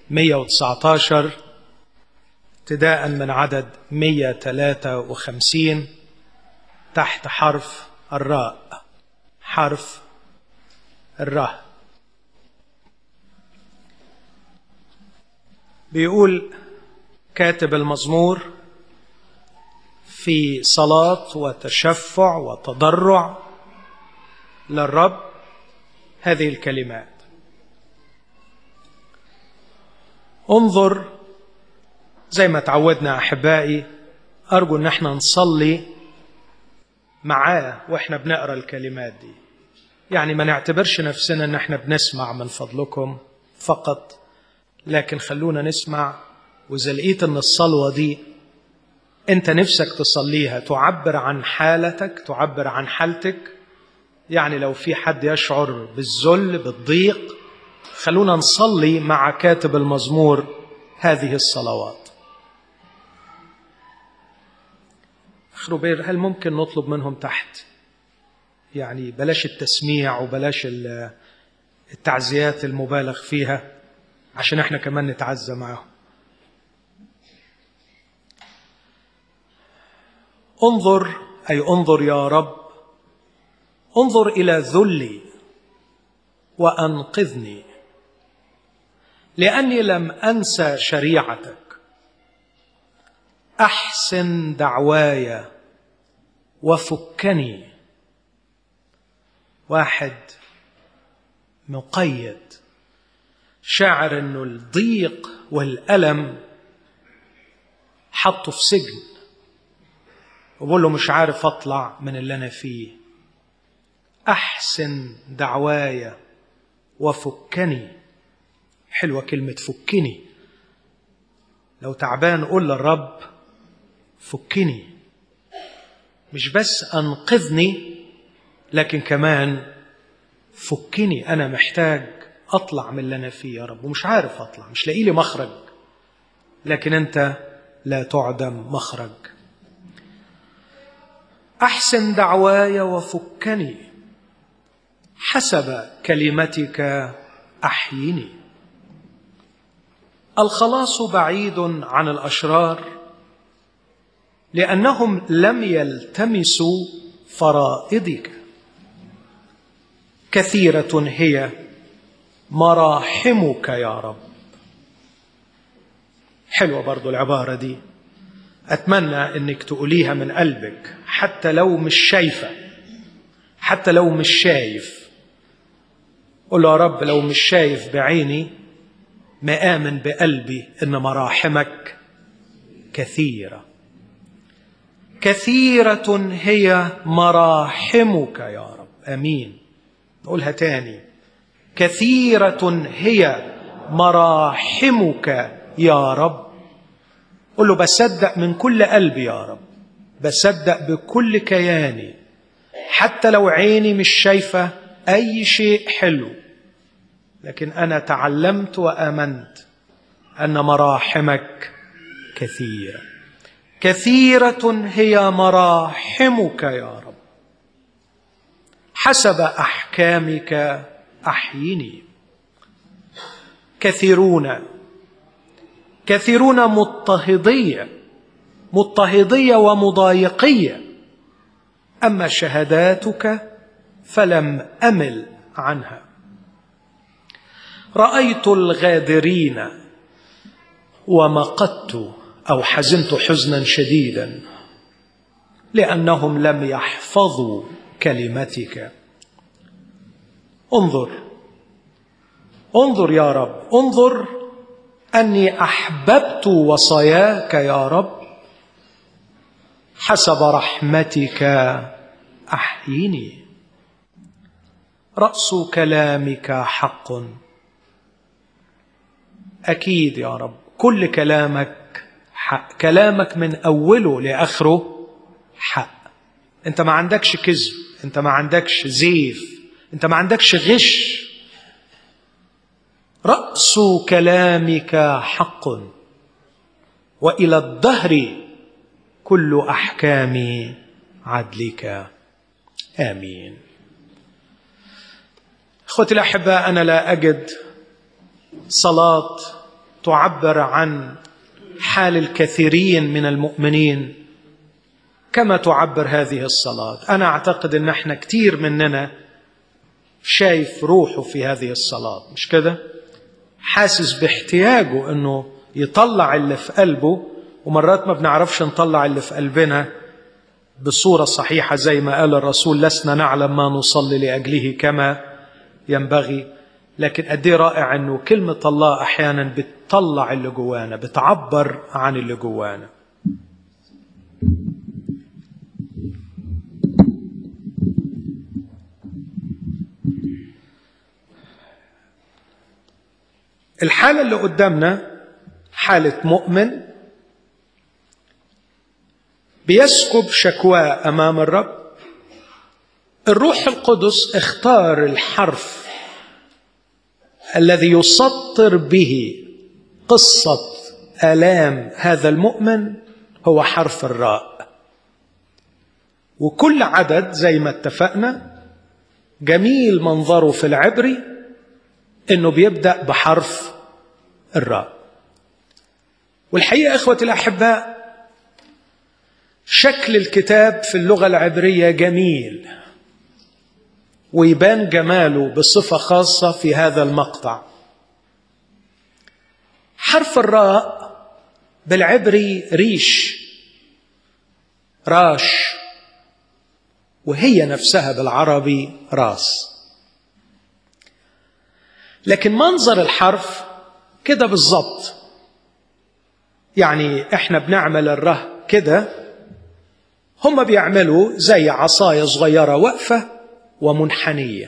119 ابتداء من عدد 153 تحت حرف الراء حرف الراء بيقول كاتب المزمور في صلاة وتشفع وتضرع للرب هذه الكلمات انظر زي ما تعودنا احبائي ارجو ان احنا نصلي معاه واحنا بنقرا الكلمات دي يعني ما نعتبرش نفسنا ان احنا بنسمع من فضلكم فقط لكن خلونا نسمع واذا لقيت ان الصلوه دي انت نفسك تصليها تعبر عن حالتك تعبر عن حالتك يعني لو في حد يشعر بالذل بالضيق خلونا نصلي مع كاتب المزمور هذه الصلوات خروبير هل ممكن نطلب منهم تحت يعني بلاش التسميع وبلاش التعزيات المبالغ فيها عشان احنا كمان نتعزى معاهم انظر اي انظر يا رب انظر الى ذلي وانقذني لاني لم انسى شريعتك احسن دعواي وفكني واحد مقيد شاعر انه الضيق والالم حطه في سجن وبقول له مش عارف اطلع من اللي انا فيه احسن دعواي وفكني حلوه كلمه فكني لو تعبان قول للرب فكني مش بس انقذني لكن كمان فكني انا محتاج اطلع من اللي انا فيه يا رب ومش عارف اطلع مش لاقي لي مخرج لكن انت لا تعدم مخرج احسن دعواي وفكني حسب كلمتك احيني الخلاص بعيد عن الاشرار لانهم لم يلتمسوا فرائضك كثيره هي مراحمك يا رب حلوه برضو العباره دي اتمنى انك تقوليها من قلبك حتى لو مش شايفه حتى لو مش شايف قول له يا رب لو مش شايف بعيني ما امن بقلبي ان مراحمك كثيره كثيره هي مراحمك يا رب امين نقولها تاني كثيره هي مراحمك يا رب قل له بصدق من كل قلبي يا رب بصدق بكل كياني حتى لو عيني مش شايفه اي شيء حلو لكن انا تعلمت وامنت ان مراحمك كثيره كثيره هي مراحمك يا رب حسب احكامك احيني كثيرون كثيرون مضطهديه مضطهديه ومضايقيه اما شهاداتك فلم امل عنها رايت الغادرين ومقدت او حزنت حزنا شديدا لانهم لم يحفظوا كلمتك انظر انظر يا رب انظر اني احببت وصاياك يا رب حسب رحمتك احيني راس كلامك حق اكيد يا رب كل كلامك حق كلامك من اوله لاخره حق انت ما عندكش كذب انت ما عندكش زيف انت ما عندكش غش راس كلامك حق والى الدهر كل احكام عدلك امين اخوتي الاحباء انا لا اجد صلاه تعبر عن حال الكثيرين من المؤمنين كما تعبر هذه الصلاة أنا أعتقد أن احنا كتير مننا شايف روحه في هذه الصلاة مش كده؟ حاسس باحتياجه أنه يطلع اللي في قلبه ومرات ما بنعرفش نطلع اللي في قلبنا بصورة صحيحة زي ما قال الرسول لسنا نعلم ما نصلي لأجله كما ينبغي لكن قد ايه رائع انه كلمة الله احيانا بتطلع اللي جوانا بتعبر عن اللي جوانا الحالة اللي قدامنا حالة مؤمن بيسكب شكواه أمام الرب الروح القدس اختار الحرف الذي يسطر به قصة آلام هذا المؤمن هو حرف الراء وكل عدد زي ما اتفقنا جميل منظره في العبري انه بيبدا بحرف الراء والحقيقه اخوتي الاحباء شكل الكتاب في اللغه العبريه جميل ويبان جماله بصفه خاصه في هذا المقطع حرف الراء بالعبري ريش راش وهي نفسها بالعربي راس لكن منظر الحرف كده بالظبط يعني احنا بنعمل الره كده هم بيعملوا زي عصاية صغيرة واقفة ومنحنية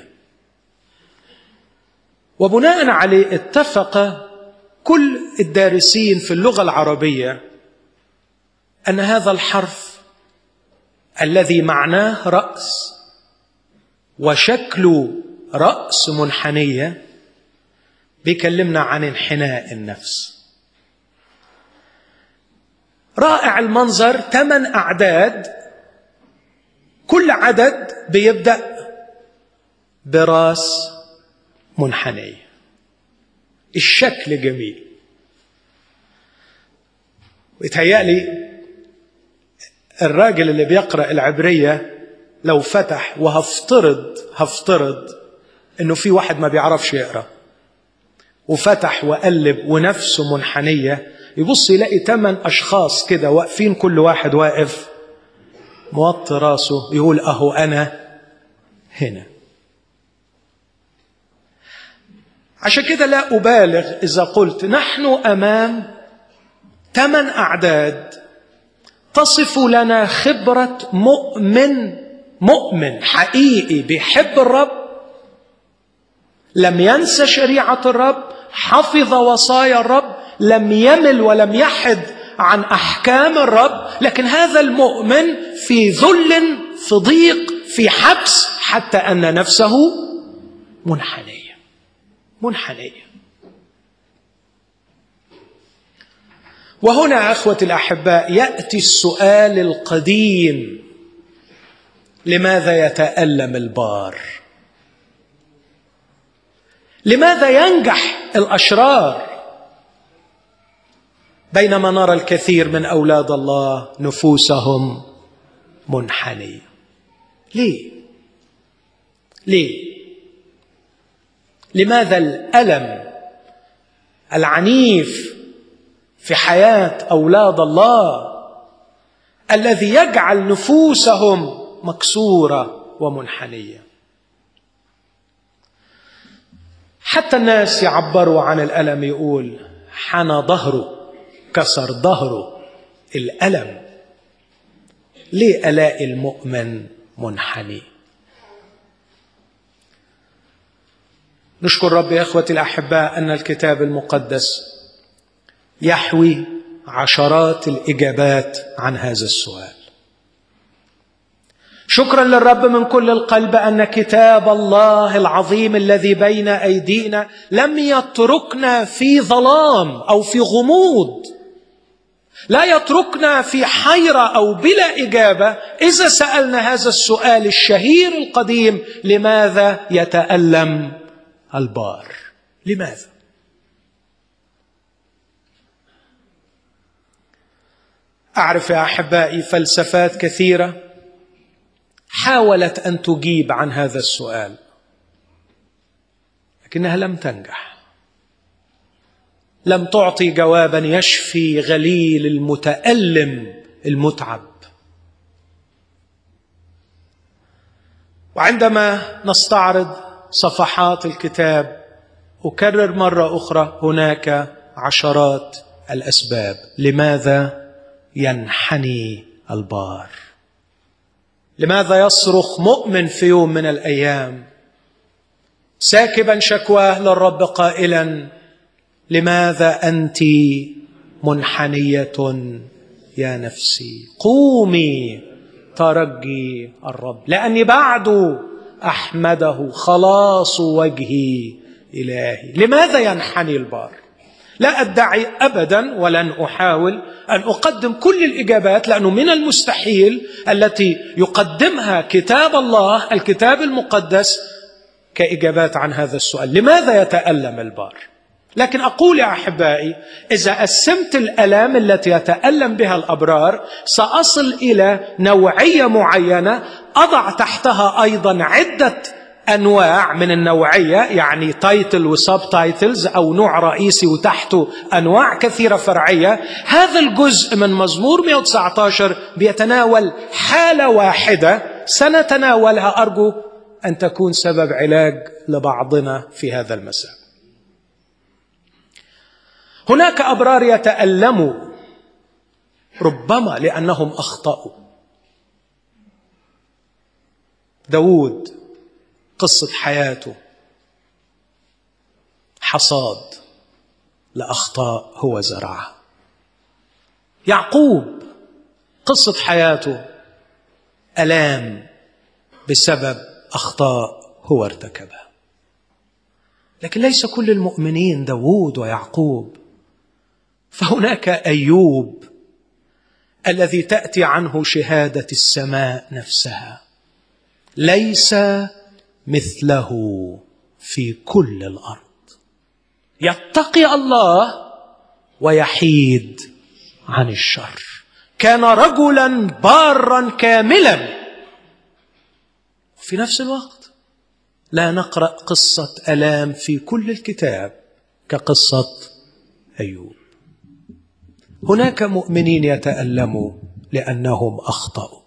وبناء عليه اتفق كل الدارسين في اللغة العربية أن هذا الحرف الذي معناه رأس وشكله رأس منحنية بيكلمنا عن انحناء النفس رائع المنظر ثمان أعداد كل عدد بيبدأ براس منحنية الشكل جميل ويتهيألي الراجل اللي بيقرأ العبرية لو فتح وهفترض هفترض انه في واحد ما بيعرفش يقرأ وفتح وقلب ونفسه منحنية يبص يلاقي ثمان أشخاص كده واقفين كل واحد واقف موطي راسه يقول أهو أنا هنا عشان كده لا أبالغ إذا قلت نحن أمام ثمان أعداد تصف لنا خبرة مؤمن مؤمن حقيقي بيحب الرب لم ينس شريعة الرب حفظ وصايا الرب لم يمل ولم يحد عن أحكام الرب لكن هذا المؤمن في ذل في ضيق في حبس حتى أن نفسه منحنية منحنية وهنا أخوة الأحباء يأتي السؤال القديم لماذا يتألم البار لماذا ينجح الأشرار بينما نرى الكثير من أولاد الله نفوسهم منحنية ليه ليه لماذا الألم العنيف في حياة أولاد الله الذي يجعل نفوسهم مكسورة ومنحنية حتى الناس يعبروا عن الألم يقول حنى ظهره كسر ظهره الألم ليه ألاقي المؤمن منحني نشكر رب يا اخوتي الاحباء ان الكتاب المقدس يحوي عشرات الاجابات عن هذا السؤال شكرا للرب من كل القلب ان كتاب الله العظيم الذي بين ايدينا لم يتركنا في ظلام او في غموض لا يتركنا في حيره او بلا اجابه اذا سالنا هذا السؤال الشهير القديم لماذا يتالم البار لماذا اعرف يا احبائي فلسفات كثيره حاولت ان تجيب عن هذا السؤال لكنها لم تنجح لم تعطي جوابا يشفي غليل المتالم المتعب وعندما نستعرض صفحات الكتاب اكرر مره اخرى هناك عشرات الاسباب لماذا ينحني البار لماذا يصرخ مؤمن في يوم من الايام ساكبا شكواه للرب قائلا لماذا انت منحنيه يا نفسي قومي ترجي الرب لاني بعد احمده خلاص وجهي الهي لماذا ينحني البار لا ادعي ابدا ولن احاول ان اقدم كل الاجابات لانه من المستحيل التي يقدمها كتاب الله الكتاب المقدس كاجابات عن هذا السؤال لماذا يتالم البار لكن اقول يا احبائي اذا قسمت الالام التي يتالم بها الابرار ساصل الى نوعيه معينه اضع تحتها ايضا عده انواع من النوعيه يعني تايتل وسب تايتلز او نوع رئيسي وتحته انواع كثيره فرعيه هذا الجزء من مزمور 119 بيتناول حاله واحده سنتناولها ارجو ان تكون سبب علاج لبعضنا في هذا المساء هناك ابرار يتالموا ربما لانهم اخطاوا داود قصة حياته حصاد لأخطاء هو زرعها يعقوب قصة حياته ألام بسبب أخطاء هو ارتكبها لكن ليس كل المؤمنين داوود ويعقوب فهناك أيوب الذي تأتي عنه شهادة السماء نفسها ليس مثله في كل الارض يتقي الله ويحيد عن الشر كان رجلا بارا كاملا في نفس الوقت لا نقرا قصه الام في كل الكتاب كقصه ايوب هناك مؤمنين يتالموا لانهم اخطاوا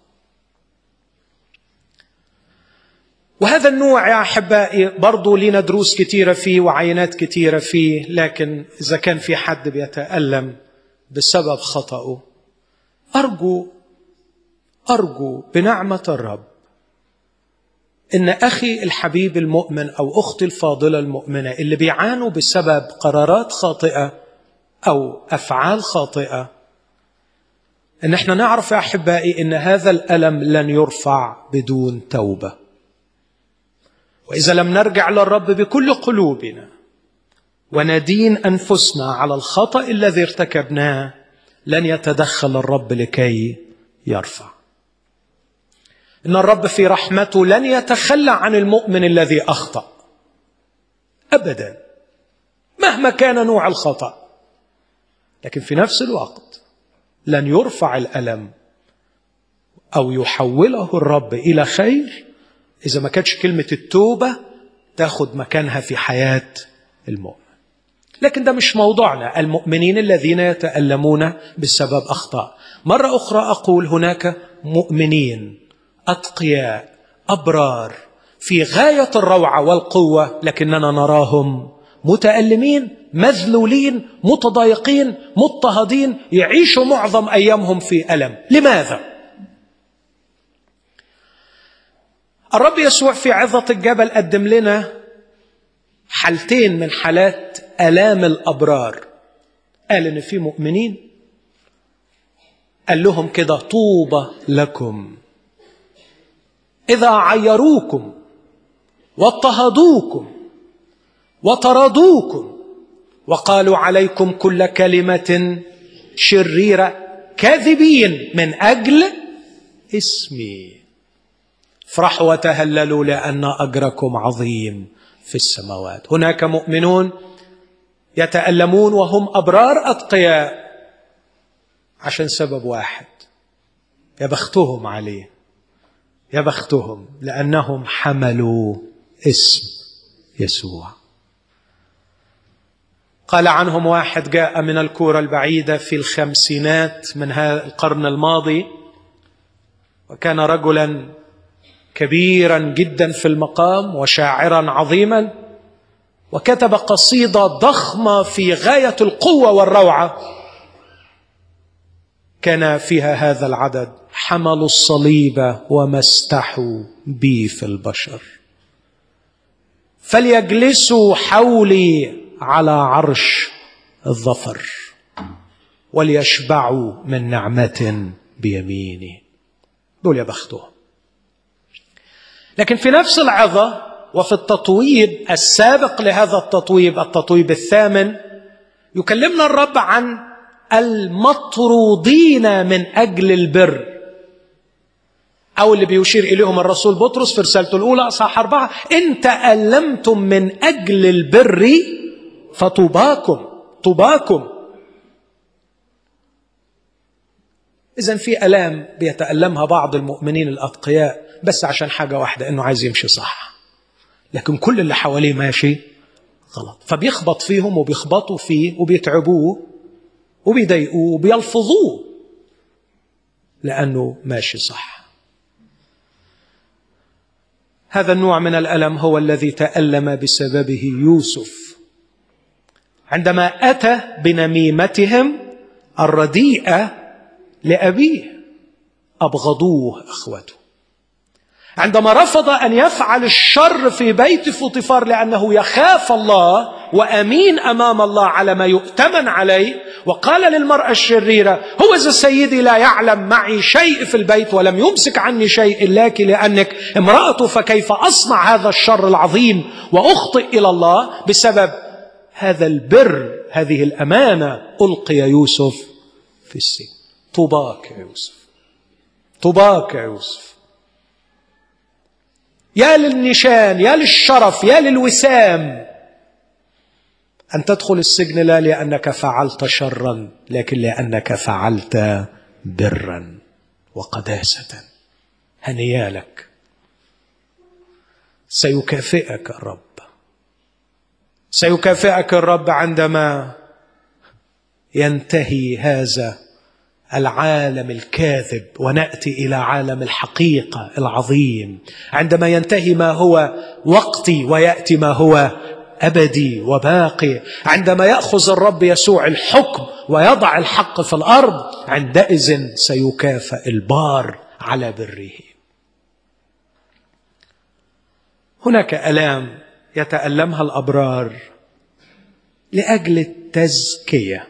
وهذا النوع يا احبائي برضو لنا دروس كثيره فيه وعينات كثيره فيه لكن اذا كان في حد بيتالم بسبب خطاه ارجو ارجو بنعمه الرب ان اخي الحبيب المؤمن او اختي الفاضله المؤمنه اللي بيعانوا بسبب قرارات خاطئه او افعال خاطئه ان احنا نعرف يا احبائي ان هذا الالم لن يرفع بدون توبه واذا لم نرجع للرب بكل قلوبنا وندين انفسنا على الخطا الذي ارتكبناه لن يتدخل الرب لكي يرفع ان الرب في رحمته لن يتخلى عن المؤمن الذي اخطا ابدا مهما كان نوع الخطا لكن في نفس الوقت لن يرفع الالم او يحوله الرب الى خير إذا ما كانتش كلمة التوبة تاخد مكانها في حياة المؤمن لكن ده مش موضوعنا المؤمنين الذين يتألمون بسبب أخطاء مرة أخرى أقول هناك مؤمنين أتقياء أبرار في غاية الروعة والقوة لكننا نراهم متألمين مذلولين متضايقين مضطهدين يعيشوا معظم أيامهم في ألم لماذا؟ الرب يسوع في عظة الجبل قدم لنا حالتين من حالات آلام الأبرار قال إن في مؤمنين قال لهم كده طوبى لكم إذا عيروكم واضطهدوكم وطردوكم وقالوا عليكم كل كلمة شريرة كاذبين من أجل اسمي افرحوا وتهللوا لان اجركم عظيم في السماوات هناك مؤمنون يتالمون وهم ابرار اتقياء عشان سبب واحد يا بختهم عليه يا بختهم لأنهم حملوا اسم يسوع قال عنهم واحد جاء من الكورة البعيدة في الخمسينات من هذا القرن الماضي وكان رجلا كبيرا جدا في المقام وشاعرا عظيما وكتب قصيدة ضخمة في غاية القوة والروعة كان فيها هذا العدد حملوا الصليب وما استحوا بي في البشر فليجلسوا حولي على عرش الظفر وليشبعوا من نعمة بيميني دول يا بختهم لكن في نفس العظة وفي التطويب السابق لهذا التطويب التطويب الثامن يكلمنا الرب عن المطرودين من أجل البر أو اللي بيشير إليهم الرسول بطرس في رسالته الأولى أصحاح أربعة إن تألمتم من أجل البر فطوباكم طوباكم إذا في آلام بيتألمها بعض المؤمنين الأتقياء بس عشان حاجة واحدة إنه عايز يمشي صح لكن كل اللي حواليه ماشي غلط فبيخبط فيهم وبيخبطوا فيه وبيتعبوه وبيضايقوه وبيلفظوه لأنه ماشي صح هذا النوع من الألم هو الذي تألم بسببه يوسف عندما أتى بنميمتهم الرديئة لأبيه أبغضوه إخوته عندما رفض أن يفعل الشر في بيت فوطيفار لأنه يخاف الله وأمين أمام الله على ما يؤتمن عليه وقال للمرأة الشريرة هو إذا سيدي لا يعلم معي شيء في البيت ولم يمسك عني شيء إلاك لأنك امرأته فكيف أصنع هذا الشر العظيم وأخطئ إلى الله بسبب هذا البر هذه الأمانة ألقي يوسف في السجن طوباك يا يوسف طوباك يا يوسف يا للنشان يا للشرف يا للوسام أن تدخل السجن لا لأنك فعلت شرا لكن لأنك فعلت برا وقداسة هنيالك سيكافئك الرب سيكافئك الرب عندما ينتهي هذا العالم الكاذب وناتي الى عالم الحقيقه العظيم عندما ينتهي ما هو وقتي وياتي ما هو ابدي وباقي عندما ياخذ الرب يسوع الحكم ويضع الحق في الارض عندئذ سيكافئ البار على بره هناك الام يتالمها الابرار لاجل التزكيه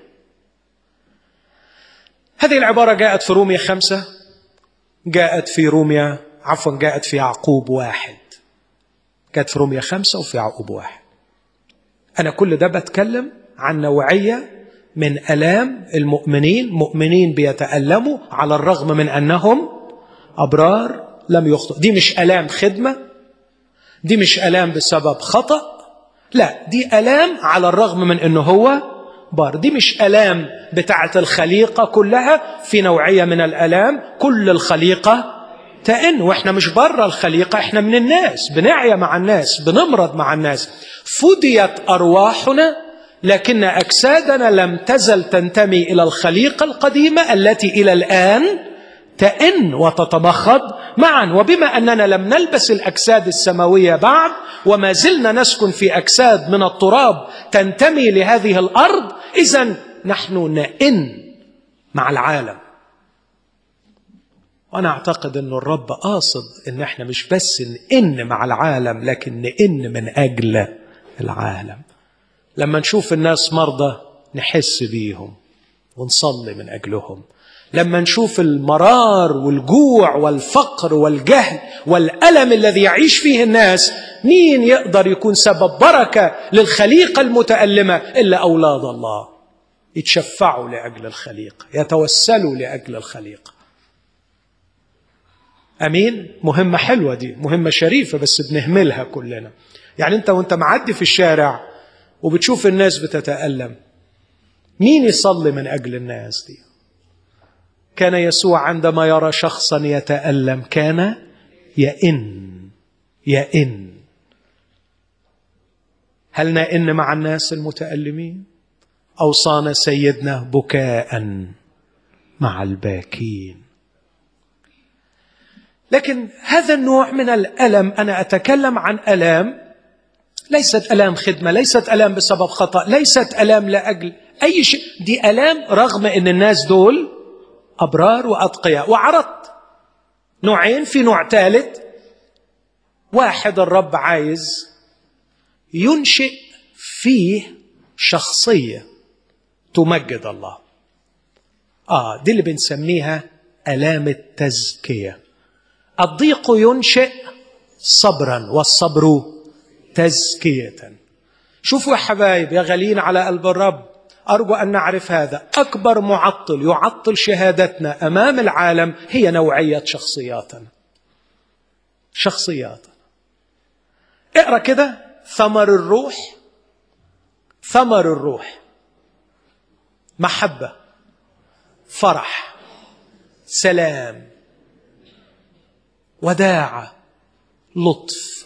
هذه العبارة جاءت في رومية خمسة جاءت في رومية عفوا جاءت في يعقوب واحد جاءت في رومية خمسة وفي يعقوب واحد أنا كل ده بتكلم عن نوعية من ألام المؤمنين مؤمنين بيتألموا على الرغم من أنهم أبرار لم يخطئ دي مش ألام خدمة دي مش ألام بسبب خطأ لا دي ألام على الرغم من أنه هو بار دي مش ألام بتاعة الخليقة كلها في نوعية من الألام كل الخليقة تئن واحنا مش بره الخليقة احنا من الناس بنعيا مع الناس بنمرض مع الناس فديت أرواحنا لكن أجسادنا لم تزل تنتمي إلى الخليقة القديمة التي إلى الآن تئن وتتمخض معا وبما أننا لم نلبس الأجساد السماوية بعد وما زلنا نسكن في أجساد من التراب تنتمي لهذه الأرض إذا نحن نئن مع العالم وأنا أعتقد أن الرب قاصد أن احنا مش بس نئن مع العالم لكن نئن من أجل العالم لما نشوف الناس مرضى نحس بيهم ونصلي من أجلهم لما نشوف المرار والجوع والفقر والجهل والألم الذي يعيش فيه الناس مين يقدر يكون سبب بركة للخليقة المتألمة إلا أولاد الله يتشفعوا لأجل الخليقة يتوسلوا لأجل الخليقة أمين مهمة حلوة دي مهمة شريفة بس بنهملها كلنا يعني أنت وأنت معدي في الشارع وبتشوف الناس بتتألم مين يصلي من أجل الناس دي كان يسوع عندما يرى شخصا يتألم كان يئن يئن هل نئن مع الناس المتألمين أوصانا سيدنا بكاء مع الباكين لكن هذا النوع من الألم أنا أتكلم عن ألام ليست ألام خدمة ليست ألام بسبب خطأ ليست ألام لأجل أي شيء دي ألام رغم أن الناس دول أبرار وأتقياء وعرضت نوعين في نوع ثالث واحد الرب عايز ينشئ فيه شخصية تمجد الله آه دي اللي بنسميها آلام التزكية الضيق ينشئ صبرا والصبر تزكية شوفوا يا حبايب يا غالين على قلب الرب أرجو أن نعرف هذا أكبر معطل يعطل شهادتنا أمام العالم هي نوعية شخصياتنا شخصياتنا اقرأ كده ثمر الروح ثمر الروح محبة فرح سلام وداعة لطف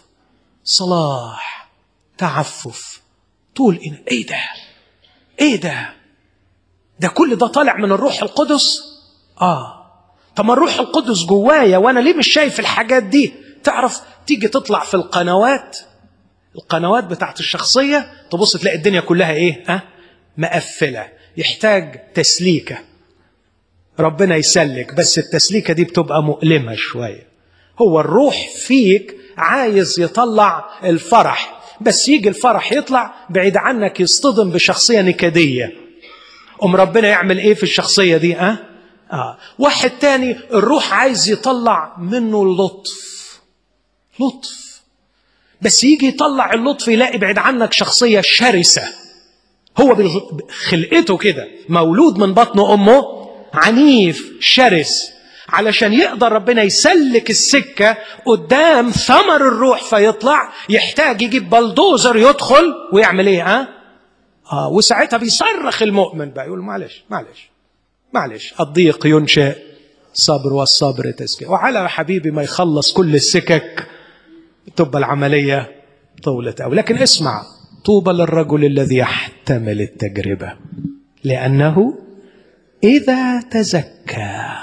صلاح تعفف طول إن ايه ده ايه ده ده كل ده طالع من الروح القدس اه طب ما الروح القدس جوايا وانا ليه مش شايف الحاجات دي تعرف تيجي تطلع في القنوات القنوات بتاعت الشخصية تبص تلاقي الدنيا كلها ايه ها مقفلة يحتاج تسليكة ربنا يسلك بس التسليكة دي بتبقى مؤلمة شوية هو الروح فيك عايز يطلع الفرح بس يجي الفرح يطلع بعيد عنك يصطدم بشخصية نكدية أم ربنا يعمل ايه في الشخصية دي ها آه. واحد تاني الروح عايز يطلع منه اللطف لطف بس يجي يطلع اللطف يلاقي بعيد عنك شخصية شرسة هو بخلقته كده مولود من بطن أمه عنيف شرس علشان يقدر ربنا يسلك السكة قدام ثمر الروح فيطلع يحتاج يجيب بلدوزر يدخل ويعمل ايه ها؟ آه وساعتها بيصرخ المؤمن بقى يقول معلش معلش معلش الضيق ينشئ صبر والصبر تزكية وعلى حبيبي ما يخلص كل السكك تبقى العملية طولت أو لكن اسمع طوبى للرجل الذي يحتمل التجربة لأنه إذا تزكى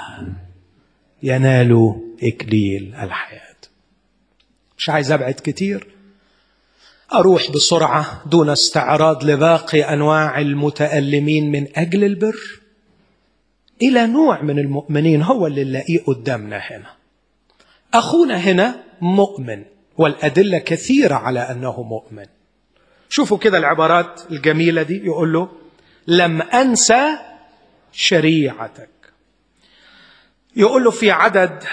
ينال إكليل الحياة مش عايز أبعد كتير أروح بسرعة دون استعراض لباقي أنواع المتألمين من أجل البر إلى نوع من المؤمنين هو اللي نلاقيه قدامنا هنا أخونا هنا مؤمن والأدلة كثيرة على أنه مؤمن شوفوا كده العبارات الجميلة دي يقول له لم أنسى شريعتك يقول له في عدد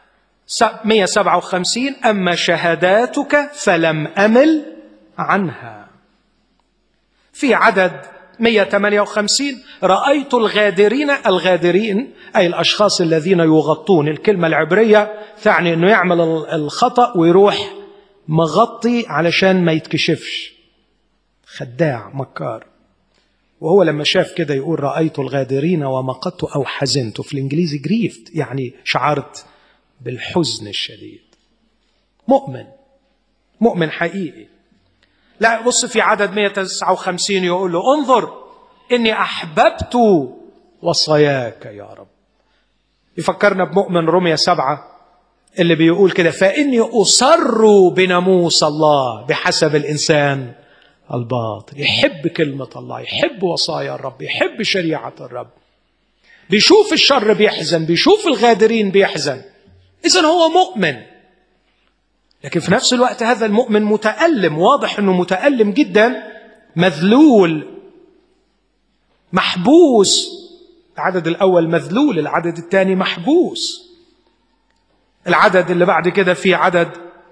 157 أما شهاداتك فلم أمل عنها في عدد 158 رأيت الغادرين الغادرين أي الأشخاص الذين يغطون الكلمة العبرية تعني أنه يعمل الخطأ ويروح مغطي علشان ما يتكشفش خداع مكار وهو لما شاف كده يقول رأيت الغادرين ومقدت أو حزنت في الإنجليزي جريفت يعني شعرت بالحزن الشديد مؤمن مؤمن حقيقي لا بص في عدد 159 يقول له انظر إني أحببت وصاياك يا رب يفكرنا بمؤمن رمية سبعة اللي بيقول كده فإني أصر بناموس الله بحسب الإنسان الباطل يحب كلمة الله يحب وصايا الرب يحب شريعة الرب بيشوف الشر بيحزن بيشوف الغادرين بيحزن إذا هو مؤمن لكن في نفس الوقت هذا المؤمن متألم واضح أنه متألم جدا مذلول محبوس العدد الأول مذلول العدد الثاني محبوس العدد اللي بعد كده في عدد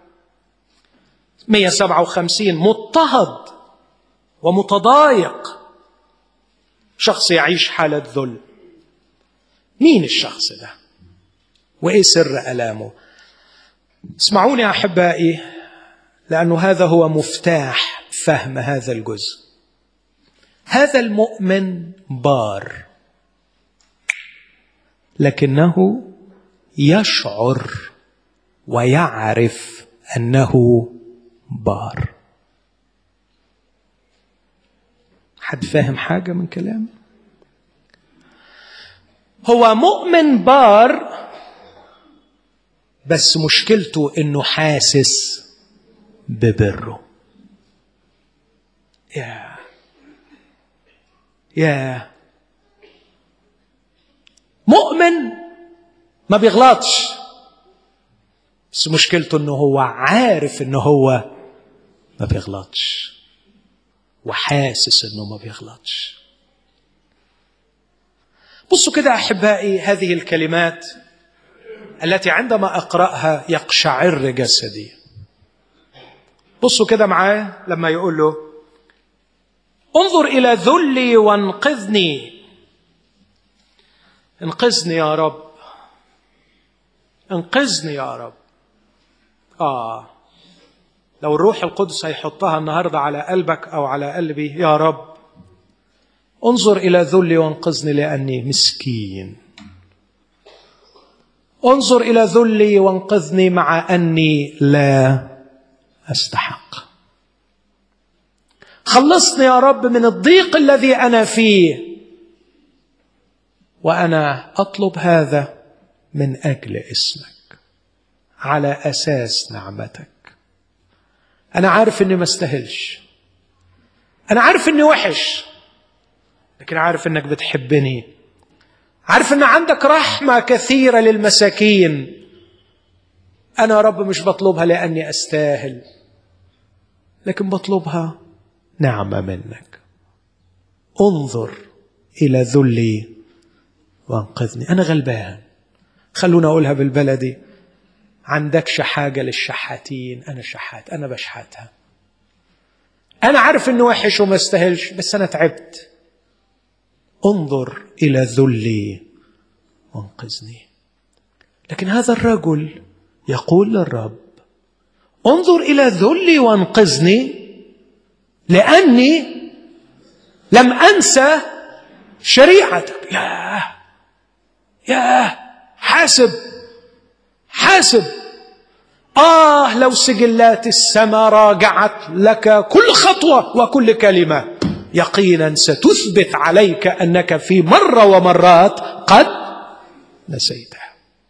157 مضطهد ومتضايق شخص يعيش حالة ذل مين الشخص ده وايه سر الامه اسمعوني يا احبائي لانه هذا هو مفتاح فهم هذا الجزء هذا المؤمن بار لكنه يشعر ويعرف انه بار حد فاهم حاجه من كلامي هو مؤمن بار بس مشكلته انه حاسس ببره يا يا مؤمن ما بيغلطش بس مشكلته انه هو عارف انه هو ما بيغلطش وحاسس انه ما بيغلطش بصوا كده احبائي هذه الكلمات التي عندما اقراها يقشعر جسدي بصوا كده معاه لما يقول له انظر الى ذلي وانقذني انقذني يا رب انقذني يا رب اه لو الروح القدس هيحطها النهارده على قلبك او على قلبي يا رب انظر الى ذلي وانقذني لاني مسكين انظر الى ذلي وانقذني مع اني لا استحق خلصني يا رب من الضيق الذي انا فيه وانا اطلب هذا من اجل اسمك على اساس نعمتك انا عارف اني ما استاهلش انا عارف اني وحش لكن عارف انك بتحبني عارف ان عندك رحمه كثيره للمساكين انا يا رب مش بطلبها لاني استاهل لكن بطلبها نعمه منك انظر الى ذلي وانقذني انا غلبان خلونا اقولها بالبلدي عندكش حاجه للشحاتين انا شحات انا بشحتها انا عارف انه وحش وما استاهلش بس انا تعبت انظر الى ذلي وانقذني لكن هذا الرجل يقول للرب انظر الى ذلي وانقذني لاني لم انسى شريعتك يا يا حاسب حاسب آه لو سجلات السماء راجعت لك كل خطوة وكل كلمة يقينا ستثبت عليك أنك في مرة ومرات قد نسيتها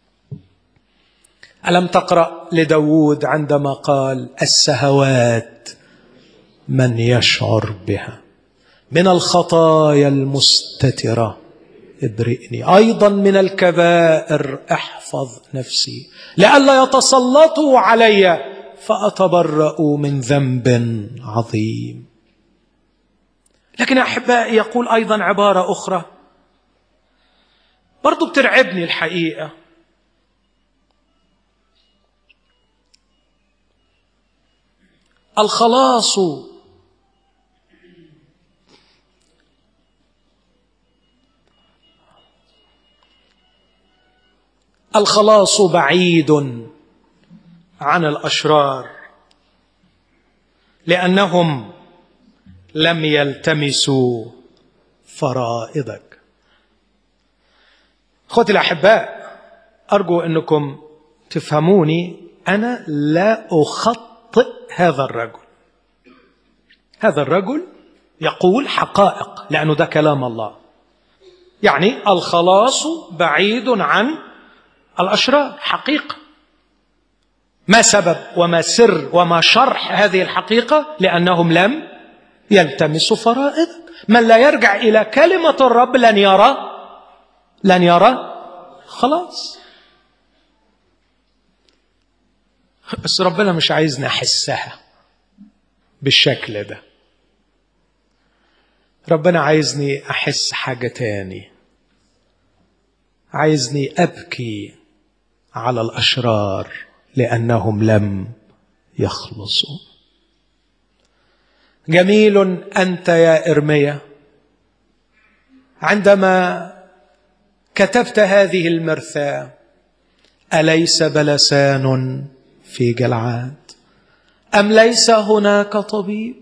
ألم تقرأ لداود عندما قال السهوات من يشعر بها من الخطايا المستتره ابرئني ايضا من الكبائر احفظ نفسي لئلا يتسلطوا علي فاتبرا من ذنب عظيم لكن احبائي يقول ايضا عباره اخرى برضو بترعبني الحقيقه الخلاص الخلاص بعيد عن الاشرار لانهم لم يلتمسوا فرائضك اخوتي الاحباء ارجو انكم تفهموني انا لا اخطئ هذا الرجل هذا الرجل يقول حقائق لانه ده كلام الله يعني الخلاص بعيد عن الاشرار حقيقه ما سبب وما سر وما شرح هذه الحقيقه لانهم لم يلتمسوا فرائضك من لا يرجع الى كلمه الرب لن يرى لن يرى خلاص بس ربنا مش عايزني احسها بالشكل ده ربنا عايزني احس حاجه تاني عايزني ابكي على الاشرار لانهم لم يخلصوا جميل انت يا ارميا عندما كتبت هذه المرثاه اليس بلسان في جلعاد ام ليس هناك طبيب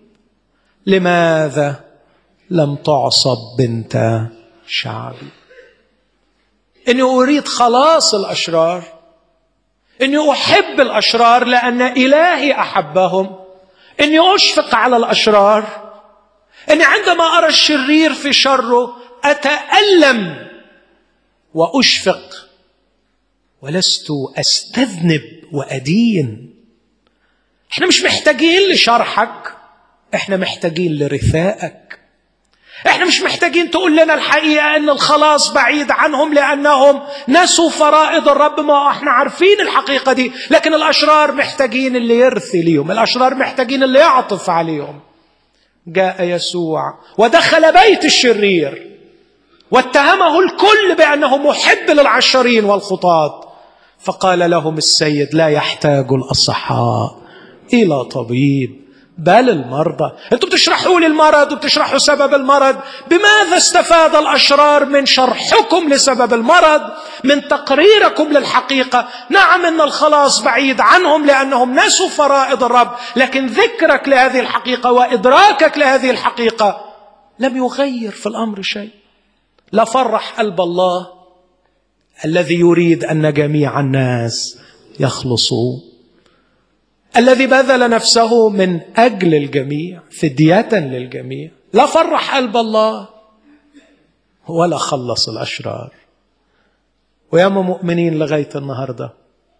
لماذا لم تعصب بنت شعبي اني اريد خلاص الاشرار اني احب الاشرار لان الهي احبهم اني اشفق على الاشرار اني عندما ارى الشرير في شره اتالم واشفق ولست استذنب وادين احنا مش محتاجين لشرحك احنا محتاجين لرثائك احنا مش محتاجين تقول لنا الحقيقه ان الخلاص بعيد عنهم لانهم نسوا فرائض الرب ما احنا عارفين الحقيقه دي لكن الاشرار محتاجين اللي يرثي ليهم الاشرار محتاجين اللي يعطف عليهم جاء يسوع ودخل بيت الشرير واتهمه الكل بانه محب للعشرين والخطاة فقال لهم السيد لا يحتاج الاصحاء الى طبيب بل المرضى انتم بتشرحوا لي المرض وبتشرحوا سبب المرض بماذا استفاد الاشرار من شرحكم لسبب المرض من تقريركم للحقيقه نعم ان الخلاص بعيد عنهم لانهم نسوا فرائض الرب لكن ذكرك لهذه الحقيقه وادراكك لهذه الحقيقه لم يغير في الامر شيء لا فرح قلب الله الذي يريد ان جميع الناس يخلصوا الذي بذل نفسه من اجل الجميع فديه للجميع لا فرح قلب الله ولا خلص الاشرار وياما مؤمنين لغايه النهارده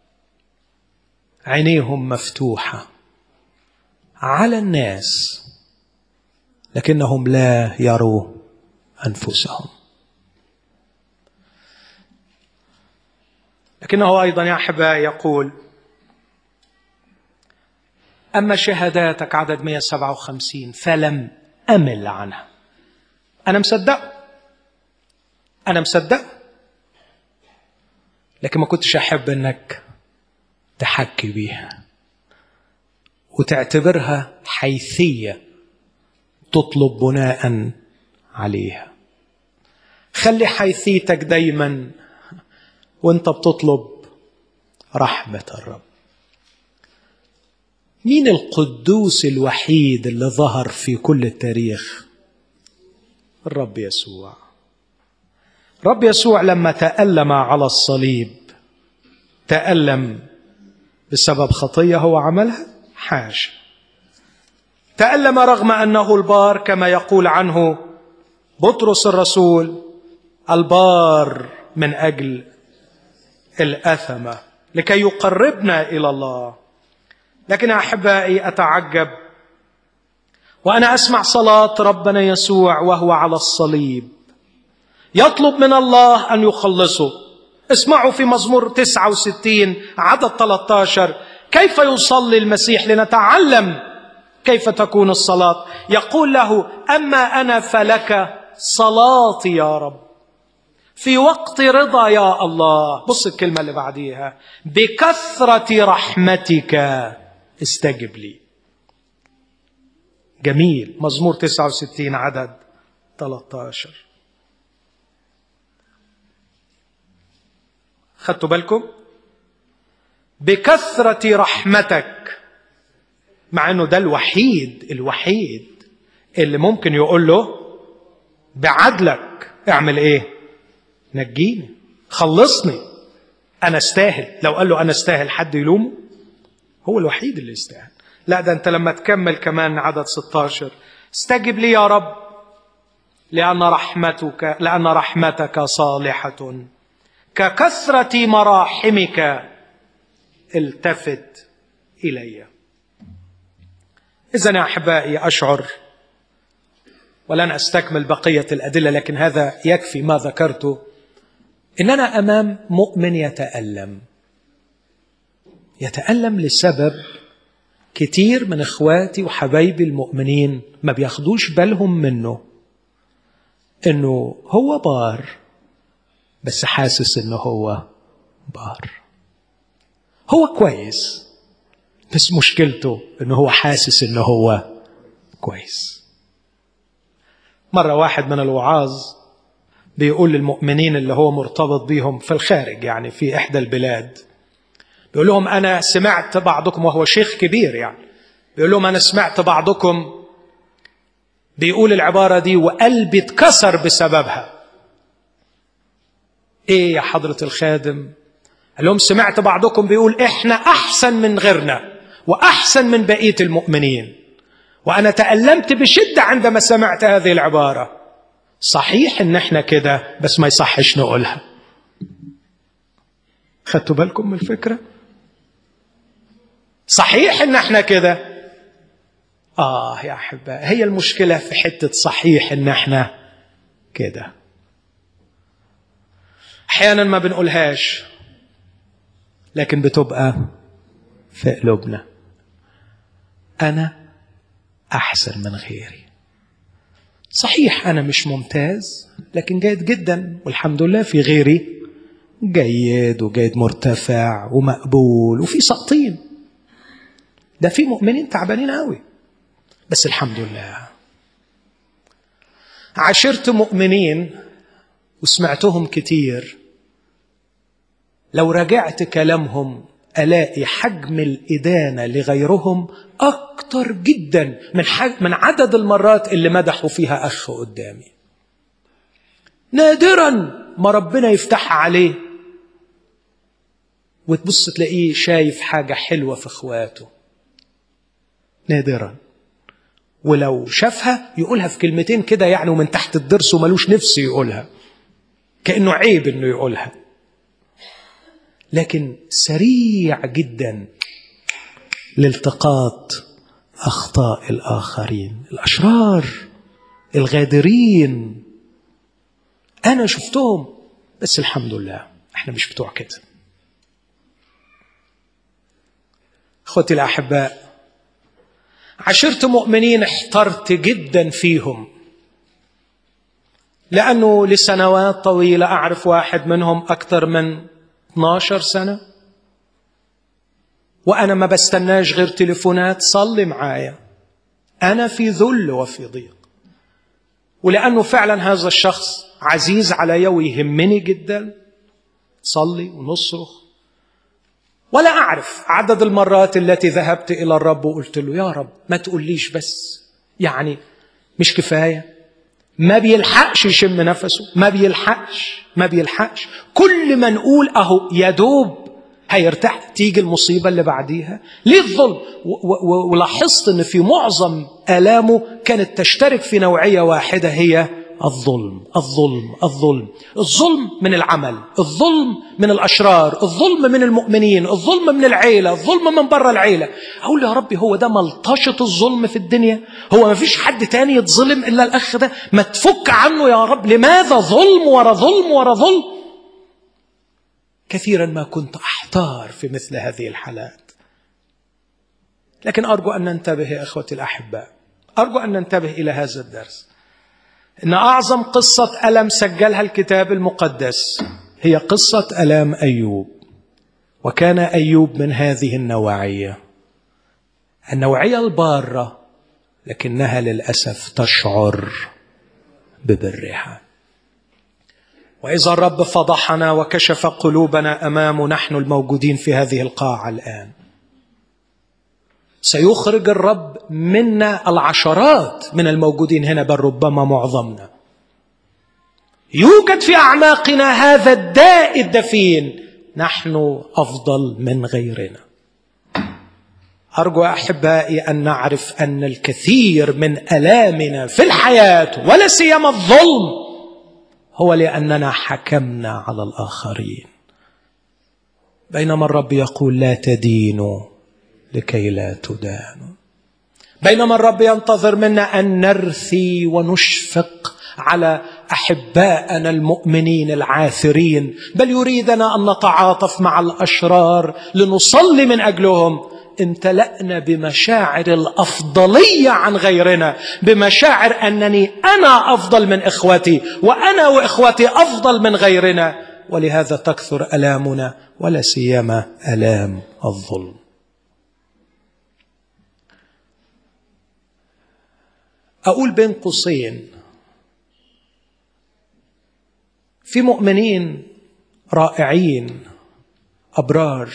عينيهم مفتوحه على الناس لكنهم لا يروا انفسهم لكنه ايضا يا احبائي يقول أما شهاداتك عدد 157 فلم أمل عنها أنا مصدقه أنا مصدقه لكن ما كنتش أحب إنك تحكي بيها وتعتبرها حيثية تطلب بناء عليها خلي حيثيتك دايما وانت بتطلب رحمة الرب مين القدوس الوحيد اللي ظهر في كل التاريخ الرب يسوع رب يسوع لما تألم على الصليب تألم بسبب خطية هو عملها حاجة تألم رغم أنه البار كما يقول عنه بطرس الرسول البار من أجل الأثمة لكي يقربنا إلى الله لكن احبائي اتعجب وانا اسمع صلاه ربنا يسوع وهو على الصليب يطلب من الله ان يخلصه اسمعوا في مزمور 69 عدد 13 كيف يصلي المسيح لنتعلم كيف تكون الصلاه يقول له اما انا فلك صلاتي يا رب في وقت رضا يا الله بص الكلمه اللي بعديها بكثره رحمتك استجب لي جميل مزمور 69 عدد 13 خدتوا بالكم بكثرة رحمتك مع انه ده الوحيد الوحيد اللي ممكن يقول له بعدلك اعمل ايه نجيني خلصني انا استاهل لو قال له انا استاهل حد يلومه هو الوحيد اللي يستاهل لا ده انت لما تكمل كمان عدد 16 استجب لي يا رب لأن رحمتك لأن رحمتك صالحة ككثرة مراحمك التفت إلي إذا يا أحبائي أشعر ولن أستكمل بقية الأدلة لكن هذا يكفي ما ذكرته إننا أمام مؤمن يتألم يتألم لسبب كتير من اخواتي وحبايبي المؤمنين ما بياخدوش بالهم منه انه هو بار بس حاسس انه هو بار هو كويس بس مشكلته انه هو حاسس انه هو كويس مرة واحد من الوعاظ بيقول للمؤمنين اللي هو مرتبط بيهم في الخارج يعني في إحدى البلاد بيقول لهم أنا سمعت بعضكم وهو شيخ كبير يعني بيقول لهم أنا سمعت بعضكم بيقول العبارة دي وقلبي اتكسر بسببها ايه يا حضرة الخادم قال لهم سمعت بعضكم بيقول احنا احسن من غيرنا واحسن من بقية المؤمنين وانا تألمت بشدة عندما سمعت هذه العبارة صحيح ان احنا كده بس ما يصحش نقولها خدتوا بالكم من الفكرة صحيح ان احنا كده اه يا احباء هي المشكلة في حتة صحيح ان احنا كده احيانا ما بنقولهاش لكن بتبقى في قلوبنا انا احسن من غيري صحيح انا مش ممتاز لكن جيد جدا والحمد لله في غيري جيد وجيد مرتفع ومقبول وفي ساقطين ده في مؤمنين تعبانين قوي بس الحمد لله عشرت مؤمنين وسمعتهم كتير لو راجعت كلامهم الاقي حجم الادانه لغيرهم اكتر جدا من حجم من عدد المرات اللي مدحوا فيها اخ قدامي نادرا ما ربنا يفتحها عليه وتبص تلاقيه شايف حاجه حلوه في اخواته نادرا ولو شافها يقولها في كلمتين كده يعني ومن تحت الضرس وملوش نفس يقولها كانه عيب انه يقولها لكن سريع جدا لالتقاط اخطاء الاخرين الاشرار الغادرين انا شفتهم بس الحمد لله احنا مش بتوع كده اخوتي الاحباء عشرت مؤمنين احترت جدا فيهم لانه لسنوات طويله اعرف واحد منهم اكثر من 12 سنه وانا ما بستناش غير تليفونات صلي معايا انا في ذل وفي ضيق ولانه فعلا هذا الشخص عزيز علي ويهمني جدا صلي ونصرخ ولا اعرف عدد المرات التي ذهبت الى الرب وقلت له يا رب ما تقوليش بس يعني مش كفايه ما بيلحقش يشم نفسه ما بيلحقش ما بيلحقش كل ما نقول اهو يا دوب هيرتاح تيجي المصيبه اللي بعديها ليه الظلم ولاحظت ان في معظم الامه كانت تشترك في نوعيه واحده هي الظلم الظلم الظلم الظلم من العمل الظلم من الاشرار الظلم من المؤمنين الظلم من العيله الظلم من بره العيله اقول يا ربي هو ده ملطشه الظلم في الدنيا هو ما فيش حد تاني يتظلم الا الاخ ده ما تفك عنه يا رب لماذا ظلم ورا ظلم ورا ظلم كثيرا ما كنت احتار في مثل هذه الحالات لكن ارجو ان ننتبه يا اخوتي الاحباء ارجو ان ننتبه الى هذا الدرس ان اعظم قصه الم سجلها الكتاب المقدس هي قصه الام ايوب وكان ايوب من هذه النوعيه النوعيه الباره لكنها للاسف تشعر ببرها واذا الرب فضحنا وكشف قلوبنا امامه نحن الموجودين في هذه القاعه الان سيخرج الرب منا العشرات من الموجودين هنا بل ربما معظمنا يوجد في اعماقنا هذا الداء الدفين نحن افضل من غيرنا ارجو احبائي ان نعرف ان الكثير من الامنا في الحياه ولا سيما الظلم هو لاننا حكمنا على الاخرين بينما الرب يقول لا تدينوا لكي لا تدانوا بينما الرب ينتظر منا ان نرثي ونشفق على احبائنا المؤمنين العاثرين بل يريدنا ان نتعاطف مع الاشرار لنصلي من اجلهم امتلأنا بمشاعر الافضليه عن غيرنا بمشاعر انني انا افضل من اخوتي وانا واخوتي افضل من غيرنا ولهذا تكثر الامنا ولا سيما الام الظلم اقول بين قوسين في مؤمنين رائعين ابرار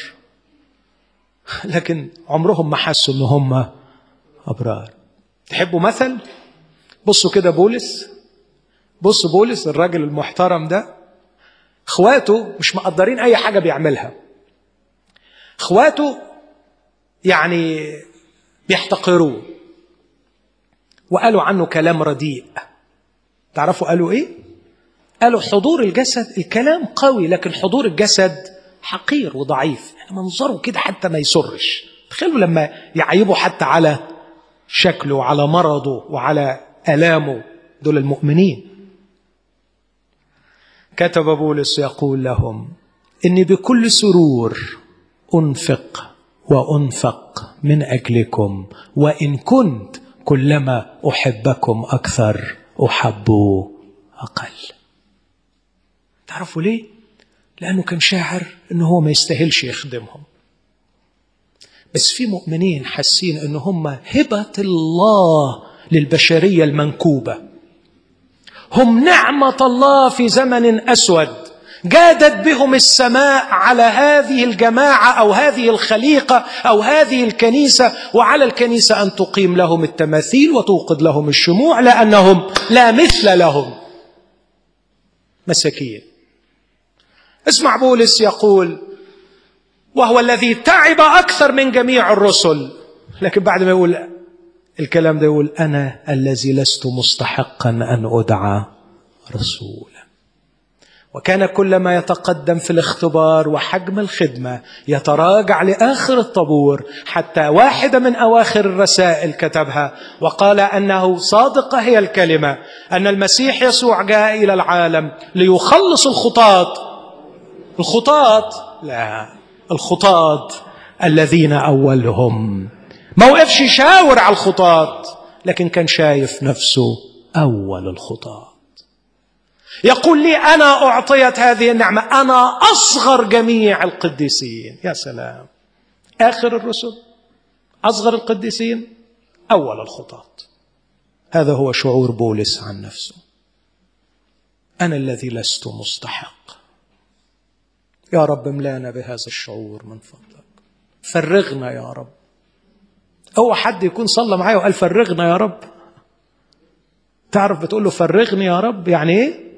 لكن عمرهم ما حسوا ان هم ابرار تحبوا مثل بصوا كده بولس بص بولس الراجل المحترم ده اخواته مش مقدرين اي حاجه بيعملها اخواته يعني بيحتقروه وقالوا عنه كلام رديء تعرفوا قالوا ايه قالوا حضور الجسد الكلام قوي لكن حضور الجسد حقير وضعيف يعني منظره كده حتى ما يسرش تخيلوا لما يعيبوا حتى على شكله وعلى مرضه وعلى الامه دول المؤمنين كتب بولس يقول لهم اني بكل سرور انفق وانفق من اجلكم وان كنت كلما احبكم اكثر احب اقل تعرفوا ليه لانه كان شاعر انه هو ما يستاهلش يخدمهم بس في مؤمنين حاسين ان هم هبه الله للبشريه المنكوبه هم نعمه الله في زمن اسود جادت بهم السماء على هذه الجماعه او هذه الخليقه او هذه الكنيسه وعلى الكنيسه ان تقيم لهم التماثيل وتوقد لهم الشموع لانهم لا مثل لهم مساكين اسمع بولس يقول وهو الذي تعب اكثر من جميع الرسل لكن بعد ما يقول الكلام ده يقول انا الذي لست مستحقا ان ادعى رسولا وكان كلما يتقدم في الاختبار وحجم الخدمه يتراجع لاخر الطابور حتى واحده من اواخر الرسائل كتبها وقال انه صادقه هي الكلمه ان المسيح يسوع جاء الى العالم ليخلص الخطاة الخطاة لا الخطاة الذين اولهم ما وقفش يشاور على الخطاة لكن كان شايف نفسه اول الخطاه يقول لي انا اعطيت هذه النعمه انا اصغر جميع القديسين يا سلام اخر الرسل اصغر القديسين اول الخطاه هذا هو شعور بولس عن نفسه انا الذي لست مستحق يا رب املانا بهذا الشعور من فضلك فرغنا يا رب هو حد يكون صلى معايا وقال فرغنا يا رب تعرف بتقول له فرغني يا رب يعني ايه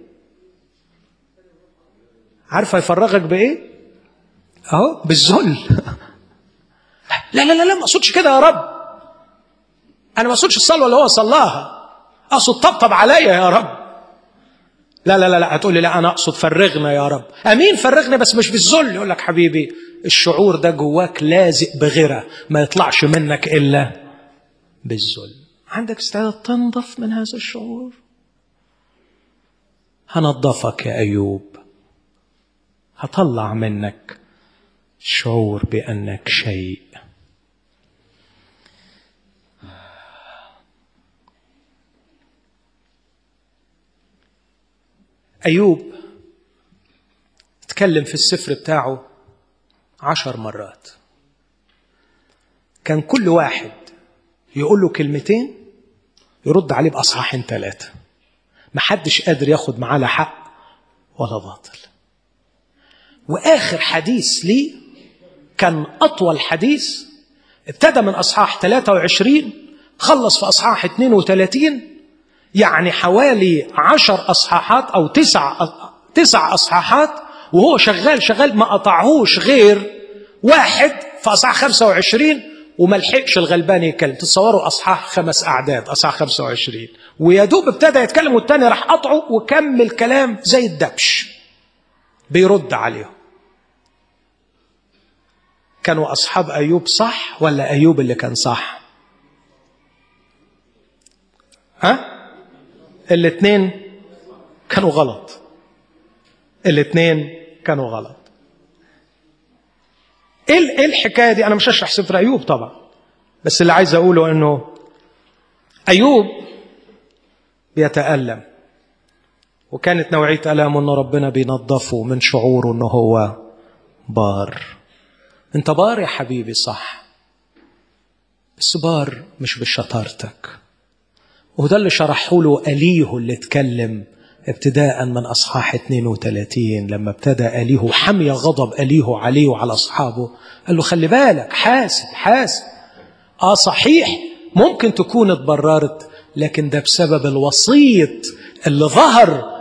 عارف هيفرغك بايه اهو بالذل لا لا لا لا ما اقصدش كده يا رب انا ما اقصدش الصلوه اللي هو صلاها اقصد طبطب عليا يا رب لا لا لا لا هتقول لي لا انا اقصد فرغنا يا رب امين فرغنا بس مش بالذل يقول لك حبيبي الشعور ده جواك لازق بغيره ما يطلعش منك الا بالذل عندك استعداد تنظف من هذا الشعور هنظفك يا ايوب هطلع منك شعور بانك شيء ايوب اتكلم في السفر بتاعه عشر مرات كان كل واحد يقول له كلمتين يرد عليه باصحاحين ثلاثه محدش قادر ياخد معاه لا حق ولا باطل واخر حديث ليه كان اطول حديث ابتدى من اصحاح 23 خلص في اصحاح 32 يعني حوالي عشر اصحاحات او تسع تسع اصحاحات وهو شغال شغال ما قطعهوش غير واحد في اصحاح 25 وما لحقش الغلبان يتكلم تصوروا اصحاح خمس اعداد اصحاح 25 ويا دوب ابتدى يتكلم والتاني راح قطعه وكمل كلام زي الدبش بيرد عليهم كانوا اصحاب ايوب صح ولا ايوب اللي كان صح ها الاثنين كانوا غلط الاثنين كانوا غلط ايه ايه الحكايه دي انا مش هشرح سفر ايوب طبعا بس اللي عايز اقوله انه ايوب بيتالم وكانت نوعيه الامه ان ربنا بينظفه من شعوره انه هو بار انت بار يا حبيبي صح بس بار مش بشطارتك وده اللي شرحه له أليه اللي اتكلم ابتداء من أصحاح 32 لما ابتدى أليه حمي غضب أليه عليه وعلى أصحابه قال له خلي بالك حاسب حاسب آه صحيح ممكن تكون اتبررت لكن ده بسبب الوسيط اللي ظهر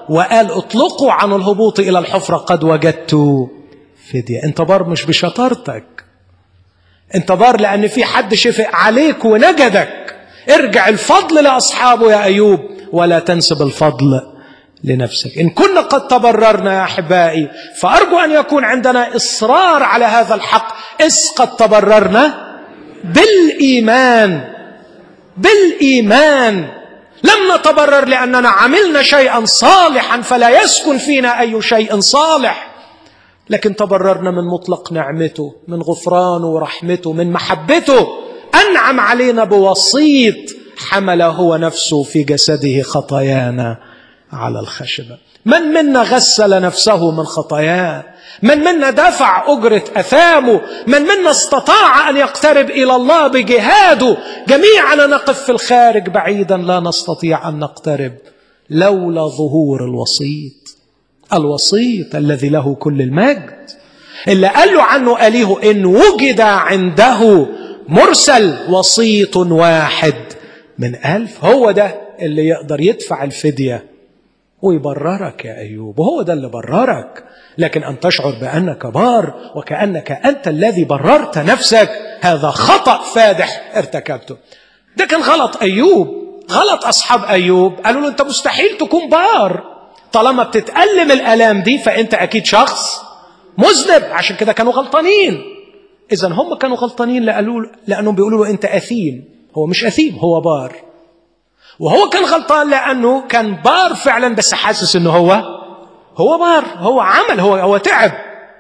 وقال اطلقوا عن الهبوط إلى الحفرة قد وجدت فدية انت بار مش بشطارتك انت بار لأن في حد شفق عليك ونجدك ارجع الفضل لأصحابه يا أيوب ولا تنسب الفضل لنفسك إن كنا قد تبررنا يا أحبائي فأرجو أن يكون عندنا إصرار على هذا الحق إذ قد تبررنا بالإيمان بالإيمان لم نتبرر لأننا عملنا شيئا صالحا فلا يسكن فينا أي شيء صالح لكن تبررنا من مطلق نعمته من غفرانه ورحمته من محبته أنعم علينا بوسيط حمل هو نفسه في جسده خطايانا على الخشبة من منا غسل نفسه من خطاياه من منا دفع أجرة أثامه من منا استطاع أن يقترب إلى الله بجهاده جميعنا نقف في الخارج بعيدا لا نستطيع أن نقترب لولا ظهور الوسيط الوسيط الذي له كل المجد اللي قال له عنه أليه إن وجد عنده مرسل وسيط واحد من ألف هو ده اللي يقدر يدفع الفدية ويبررك يا أيوب وهو ده اللي بررك لكن أن تشعر بأنك بار وكأنك أنت الذي بررت نفسك هذا خطأ فادح ارتكبته ده كان غلط أيوب غلط أصحاب أيوب قالوا له أنت مستحيل تكون بار طالما بتتألم الآلام دي فأنت أكيد شخص مذنب عشان كده كانوا غلطانين إذا هم كانوا غلطانين لقالوا لأنهم بيقولوا له أنت أثيم هو مش أثيم هو بار وهو كان غلطان لأنه كان بار فعلا بس حاسس أنه هو هو بار هو عمل هو هو تعب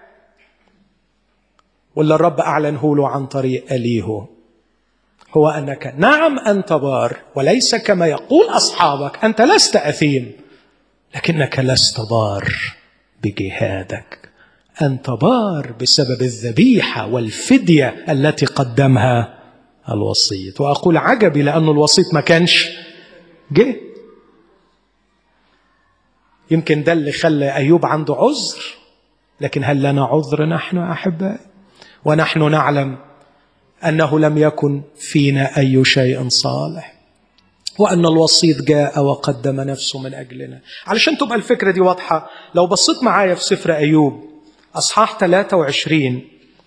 ولا الرب أعلنه له عن طريق أليه هو أنك نعم أنت بار وليس كما يقول أصحابك أنت لست أثيم لكنك لست بار بجهادك أنت بار بسبب الذبيحة والفدية التي قدمها الوسيط وأقول عجبي لأن الوسيط ما كانش جه يمكن ده اللي خلى أيوب عنده عذر لكن هل لنا عذر نحن أحبائي ونحن نعلم أنه لم يكن فينا أي شيء صالح وأن الوسيط جاء وقدم نفسه من أجلنا علشان تبقى الفكرة دي واضحة لو بصيت معايا في سفر أيوب أصحاح 23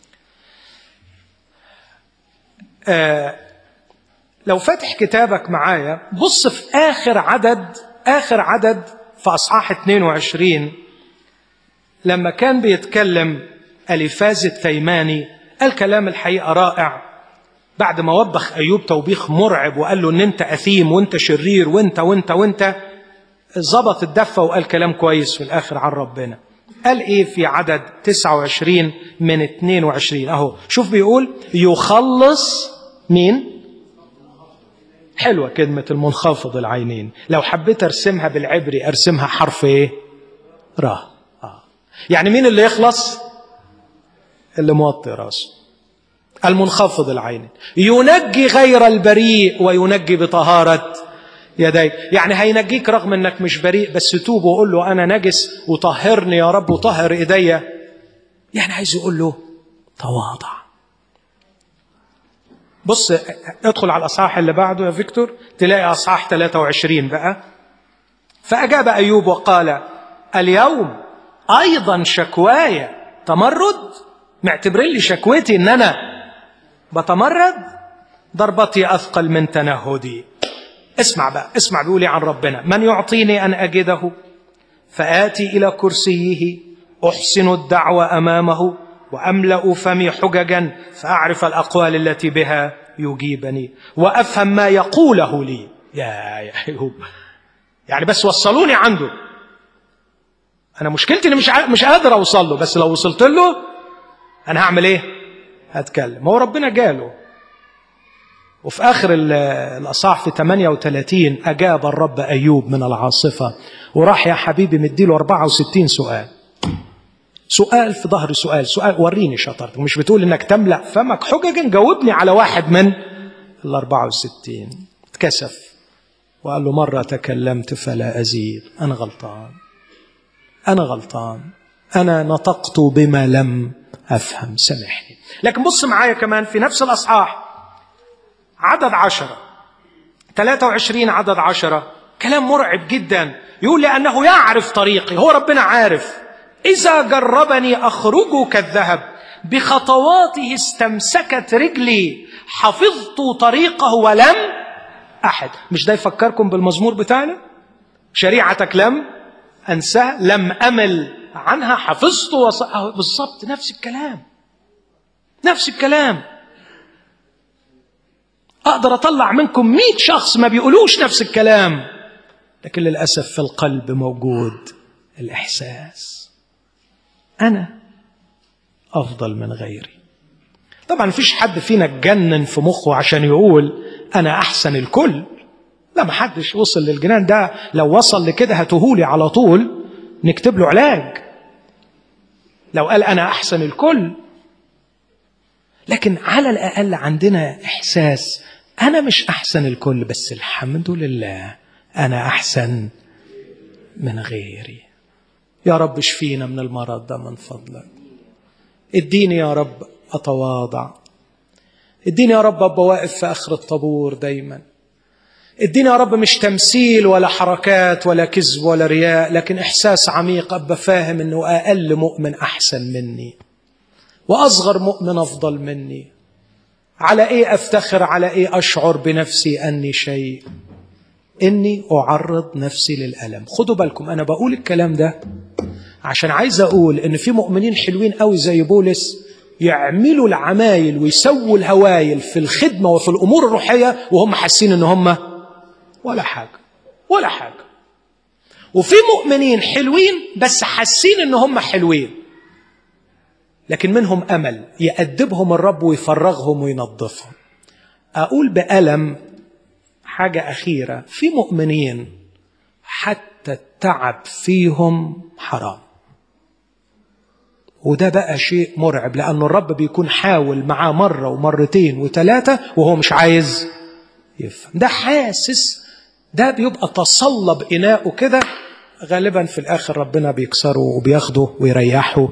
آه لو فاتح كتابك معايا بص في آخر عدد آخر عدد في أصحاح 22 لما كان بيتكلم أليفاز التيماني الكلام الحقيقة رائع بعد ما وبخ أيوب توبيخ مرعب وقال له إن أنت أثيم وأنت شرير وأنت وأنت وأنت ظبط الدفة وقال كلام كويس في الآخر عن ربنا قال إيه في عدد 29 من 22 أهو شوف بيقول يخلص مين حلوة كلمة المنخفض العينين لو حبيت أرسمها بالعبري أرسمها حرف إيه را آه. يعني مين اللي يخلص اللي موطي راسه المنخفض العينين ينجي غير البريء وينجي بطهارة يديك يعني هينجيك رغم انك مش بريء بس توب وقول له انا نجس وطهرني يا رب وطهر ايديا يعني عايز يقول له تواضع بص ادخل على الاصحاح اللي بعده يا فيكتور تلاقي اصحاح 23 بقى فاجاب ايوب وقال اليوم ايضا شكواي تمرد معتبرين لي شكوتي ان انا بتمرد ضربتي اثقل من تنهدي اسمع بقى اسمع بيقولي عن ربنا من يعطيني ان اجده فاتي الى كرسيه احسن الدعوه امامه واملا فمي حججا فاعرف الاقوال التي بها يجيبني وافهم ما يقوله لي يا يا ايوب يعني بس وصلوني عنده انا مشكلتي اني مش مش قادر اوصل له بس لو وصلت له انا هعمل ايه هتكلم هو ربنا جاله وفي اخر الاصحاح في 38 اجاب الرب ايوب من العاصفه وراح يا حبيبي مديله 64 سؤال سؤال في ظهر سؤال سؤال وريني شطارتك مش بتقول انك تملا فمك حججا جاوبني على واحد من ال 64 اتكسف وقال له مره تكلمت فلا ازيد انا غلطان انا غلطان انا نطقت بما لم افهم سامحني لكن بص معايا كمان في نفس الاصحاح عدد عشرة 23 عدد عشرة كلام مرعب جدا يقول لأنه يعرف طريقي هو ربنا عارف إذا جربني أخرج كالذهب بخطواته استمسكت رجلي حفظت طريقه ولم أحد مش ده يفكركم بالمزمور بتاعنا شريعتك لم أنساها لم أمل عنها حفظت وص... بالظبط نفس الكلام نفس الكلام أقدر أطلع منكم مئة شخص ما بيقولوش نفس الكلام لكن للأسف في القلب موجود الإحساس أنا أفضل من غيري طبعا مفيش حد فينا اتجنن في مخه عشان يقول أنا أحسن الكل لا ما حدش وصل للجنان ده لو وصل لكده هتهولي على طول نكتب له علاج لو قال أنا أحسن الكل لكن على الأقل عندنا إحساس أنا مش أحسن الكل بس الحمد لله أنا أحسن من غيري يا رب اشفينا من المرض ده من فضلك اديني يا رب أتواضع اديني يا رب أبقى واقف في آخر الطابور دايما اديني يا رب مش تمثيل ولا حركات ولا كذب ولا رياء لكن إحساس عميق أبقى فاهم أنه أقل مؤمن أحسن مني وأصغر مؤمن أفضل مني على إيه أفتخر على إيه أشعر بنفسي أني شيء إني أعرض نفسي للألم خدوا بالكم أنا بقول الكلام ده عشان عايز أقول إن في مؤمنين حلوين قوي زي بولس يعملوا العمايل ويسووا الهوايل في الخدمة وفي الأمور الروحية وهم حاسين إن هم ولا حاجة ولا حاجة وفي مؤمنين حلوين بس حاسين إن هم حلوين لكن منهم امل يأدبهم الرب ويفرغهم وينظفهم اقول بألم حاجه اخيره في مؤمنين حتى التعب فيهم حرام وده بقى شيء مرعب لأن الرب بيكون حاول معاه مرة ومرتين وثلاثة وهو مش عايز يفهم ده حاسس ده بيبقى تصلب إناءه كده غالبا في الآخر ربنا بيكسره وبياخده ويريحه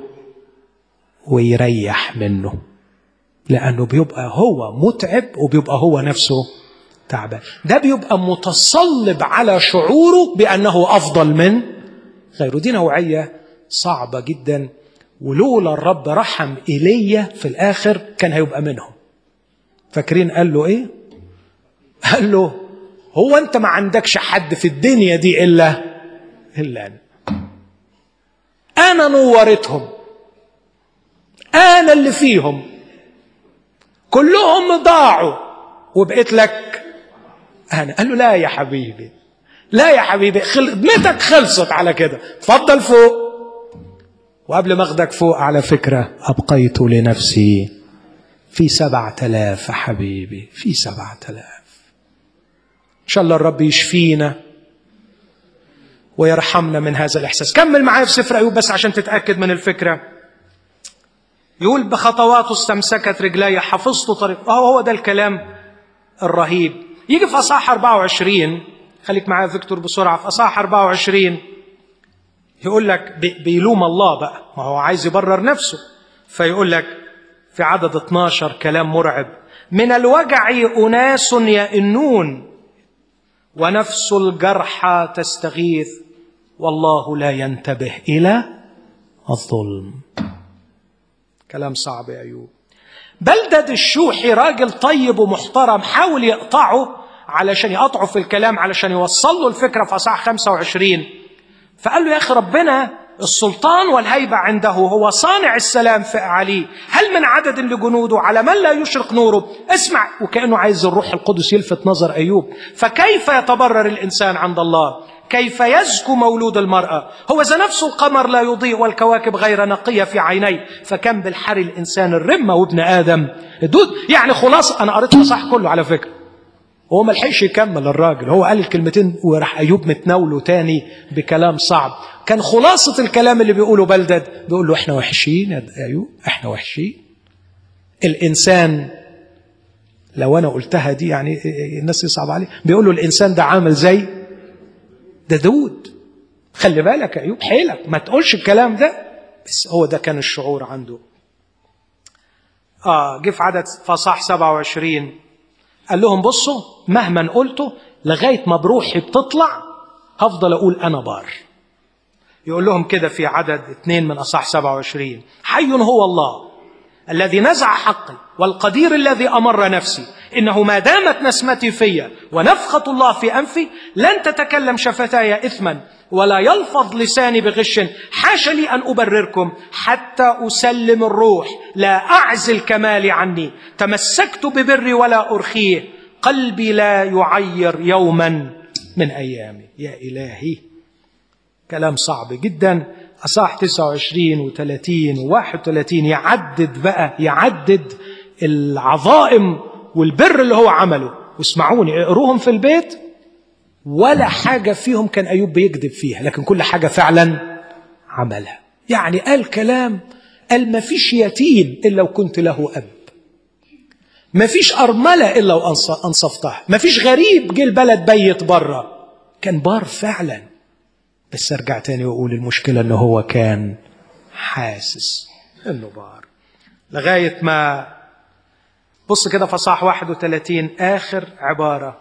ويريح منه لأنه بيبقى هو متعب وبيبقى هو نفسه تعبان ده بيبقى متصلب على شعوره بأنه أفضل من غيره دي نوعية صعبة جدا ولولا الرب رحم إيليا في الآخر كان هيبقى منهم فاكرين قال له إيه قال له هو أنت ما عندكش حد في الدنيا دي إلا إلا أنا أنا نورتهم أنا اللي فيهم كلهم ضاعوا وبقيت لك أنا قال له لا يا حبيبي لا يا حبيبي خدمتك خلصت على كده اتفضل فوق وقبل ما اخدك فوق على فكرة أبقيت لنفسي في سبعة آلاف يا حبيبي في سبعة آلاف إن شاء الله الرب يشفينا ويرحمنا من هذا الإحساس كمل معايا في سفر أيوب بس عشان تتأكد من الفكرة يقول بخطواته استمسكت رجلي حفظت طريق اهو هو ده الكلام الرهيب يجي في اصحاح 24 خليك معايا فيكتور بسرعه في اصحاح 24 يقول لك بيلوم الله بقى ما هو عايز يبرر نفسه فيقول لك في عدد 12 كلام مرعب من الوجع اناس يئنون ونفس الجرحى تستغيث والله لا ينتبه الى الظلم كلام صعب يا أيوب بلدد الشوحي راجل طيب ومحترم حاول يقطعه علشان يقطعه في الكلام علشان يوصل له الفكرة في أصحاح 25 فقال له يا أخي ربنا السلطان والهيبة عنده هو صانع السلام في عليه هل من عدد لجنوده على من لا يشرق نوره اسمع وكأنه عايز الروح القدس يلفت نظر أيوب فكيف يتبرر الإنسان عند الله كيف يزكو مولود المرأة هو ذا نفسه القمر لا يضيء والكواكب غير نقية في عينيه فكم بالحري الإنسان الرمة وابن آدم الدود يعني خلاص أنا قريتها صح كله على فكرة هو ما لحقش يكمل الراجل هو قال الكلمتين وراح أيوب متناوله تاني بكلام صعب كان خلاصة الكلام اللي بيقوله بلدد بيقول له احنا وحشين يا أيوب احنا وحشين الإنسان لو أنا قلتها دي يعني الناس يصعب عليه بيقول له الإنسان ده عامل زي ده دود خلي بالك يا ايوب حيلك ما تقولش الكلام ده بس هو ده كان الشعور عنده اه جه في عدد فصاح 27 قال لهم بصوا مهما قلتوا لغايه ما بروحي بتطلع هفضل أقول أنا بار يقول لهم كده في عدد اثنين من أصح 27 حي هو الله الذي نزع حقي والقدير الذي أمر نفسي إنه ما دامت نسمتي في ونفخة الله في أنفي لن تتكلم شفتاي إثما ولا يلفظ لساني بغش حاش لي أن أبرركم حتى أسلم الروح لا أعزل كمالي عني تمسكت ببري ولا أرخيه قلبي لا يعير يوما من أيامي يا إلهي كلام صعب جدا أصح 29 و30 و31 يعدد بقى يعدد العظائم والبر اللي هو عمله واسمعوني اقروهم في البيت ولا حاجة فيهم كان أيوب بيكذب فيها لكن كل حاجة فعلا عملها يعني قال كلام قال ما فيش يتيم إلا وكنت له أب ما فيش أرملة إلا وأنصفتها ما فيش غريب جه البلد بيت بره كان بار فعلا بس أرجع تاني وأقول المشكلة إنه هو كان حاسس إنه بار لغاية ما بص كده في صح 31 آخر عبارة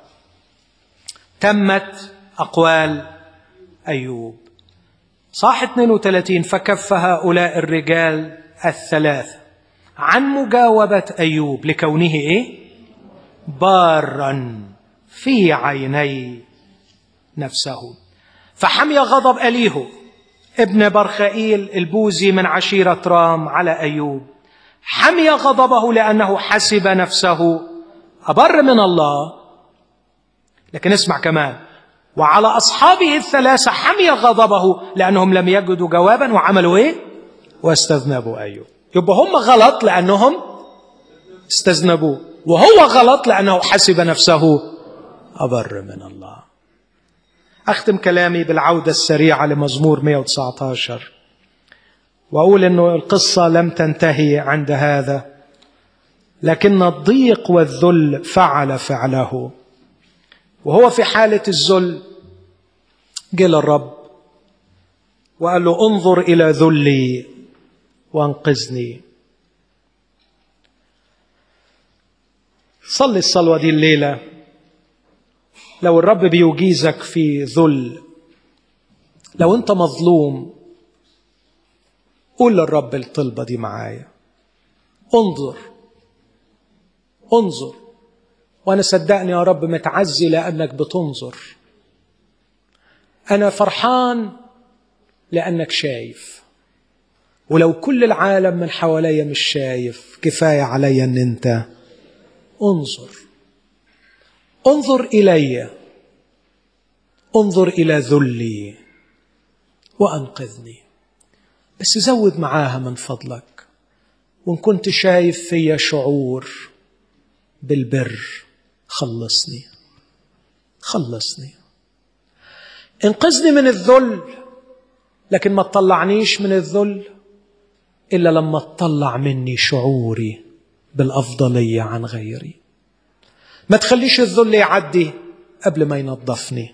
تمت أقوال أيوب صح 32 فكف هؤلاء الرجال الثلاثة عن مجاوبة أيوب لكونه إيه؟ بارا في عيني نفسه فحمي غضب أليه ابن برخائيل البوزي من عشيرة رام على أيوب حمي غضبه لأنه حسب نفسه أبر من الله لكن اسمع كمان وعلى أصحابه الثلاثة حمي غضبه لأنهم لم يجدوا جوابا وعملوا إيه؟ واستذنبوا أيوب يبقى هم غلط لأنهم استذنبوه وهو غلط لأنه حسب نفسه أبر من الله أختم كلامي بالعودة السريعة لمزمور 119 وأقول أنه القصة لم تنتهي عند هذا لكن الضيق والذل فعل فعله وهو في حالة الذل جه للرب وقال له انظر إلى ذلي وانقذني صلي الصلوة دي الليلة لو الرب بيجيزك في ذل لو انت مظلوم قول للرب الطلبة دي معايا انظر انظر وانا صدقني يا رب متعزي لانك بتنظر انا فرحان لانك شايف ولو كل العالم من حواليا مش شايف كفايه عليا ان انت انظر انظر الي انظر الى ذلي وانقذني بس زود معاها من فضلك وان كنت شايف فيا شعور بالبر خلصني خلصني انقذني من الذل لكن ما تطلعنيش من الذل الا لما تطلع مني شعوري بالافضليه عن غيري ما تخليش الذل يعدي قبل ما ينظفني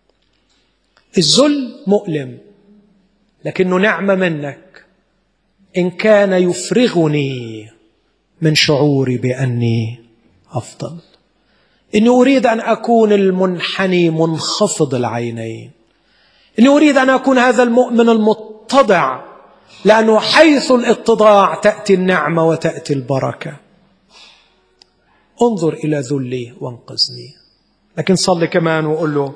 الذل مؤلم لكنه نعمه منك ان كان يفرغني من شعوري باني افضل اني اريد ان اكون المنحني منخفض العينين اني اريد ان اكون هذا المؤمن المتضع لانه حيث الاتضاع تاتي النعمه وتاتي البركه انظر الى ذلي وانقذني لكن صلي كمان وقول له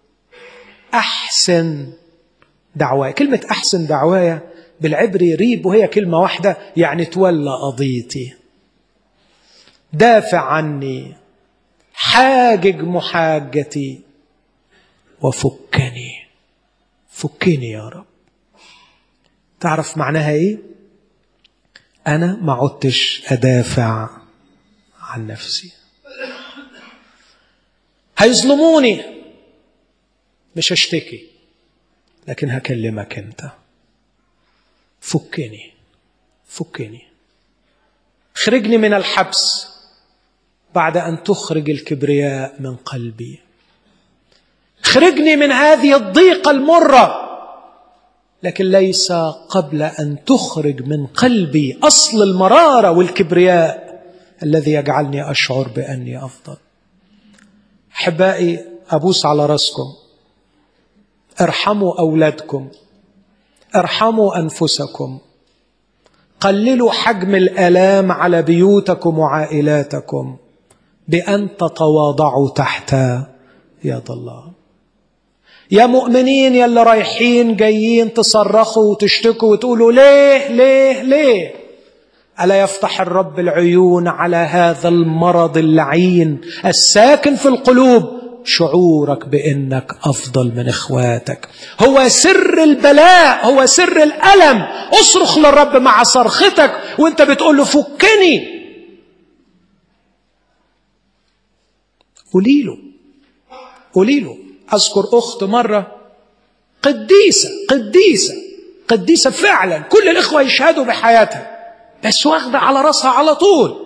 احسن دعواي كلمه احسن دعواي بالعبري ريب وهي كلمه واحده يعني تولى قضيتي دافع عني حاجج محاجتي وفكني فكني يا رب تعرف معناها ايه انا ما عدتش ادافع عن نفسي هيظلموني مش هشتكي لكن هكلمك انت فكني فكني اخرجني من الحبس بعد ان تخرج الكبرياء من قلبي اخرجني من هذه الضيقه المره لكن ليس قبل ان تخرج من قلبي اصل المراره والكبرياء الذي يجعلني اشعر باني افضل احبائي ابوس على راسكم ارحموا اولادكم ارحموا انفسكم قللوا حجم الالام على بيوتكم وعائلاتكم بان تتواضعوا تحت يد الله يا مؤمنين يا اللي رايحين جايين تصرخوا وتشتكوا وتقولوا ليه ليه ليه الا يفتح الرب العيون على هذا المرض اللعين الساكن في القلوب شعورك بانك افضل من اخواتك هو سر البلاء هو سر الالم اصرخ للرب مع صرختك وانت بتقول له فكني قولي له قولي له اذكر اخت مره قديسه قديسه قديسه فعلا كل الاخوه يشهدوا بحياتها بس واخده على راسها على طول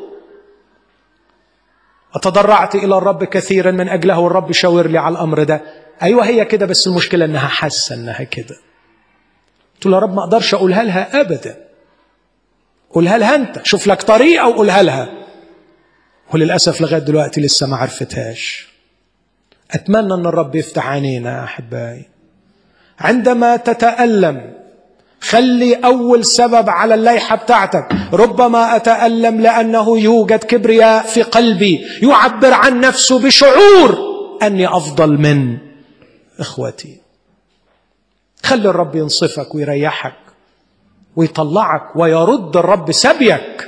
وتضرعت الى الرب كثيرا من اجله والرب شاور لي على الامر ده ايوه هي كده بس المشكله انها حاسه انها كده قلت له يا رب ما اقدرش اقولها لها ابدا قولها لها انت شوف لك طريقه وقولها لها وللاسف لغايه دلوقتي لسه ما عرفتهاش اتمنى ان الرب يفتح عينينا يا احبائي عندما تتالم خلي أول سبب على الليحة بتاعتك ربما أتألم لأنه يوجد كبرياء في قلبي يعبر عن نفسه بشعور أني أفضل من إخوتي خلي الرب ينصفك ويريحك ويطلعك ويرد الرب سبيك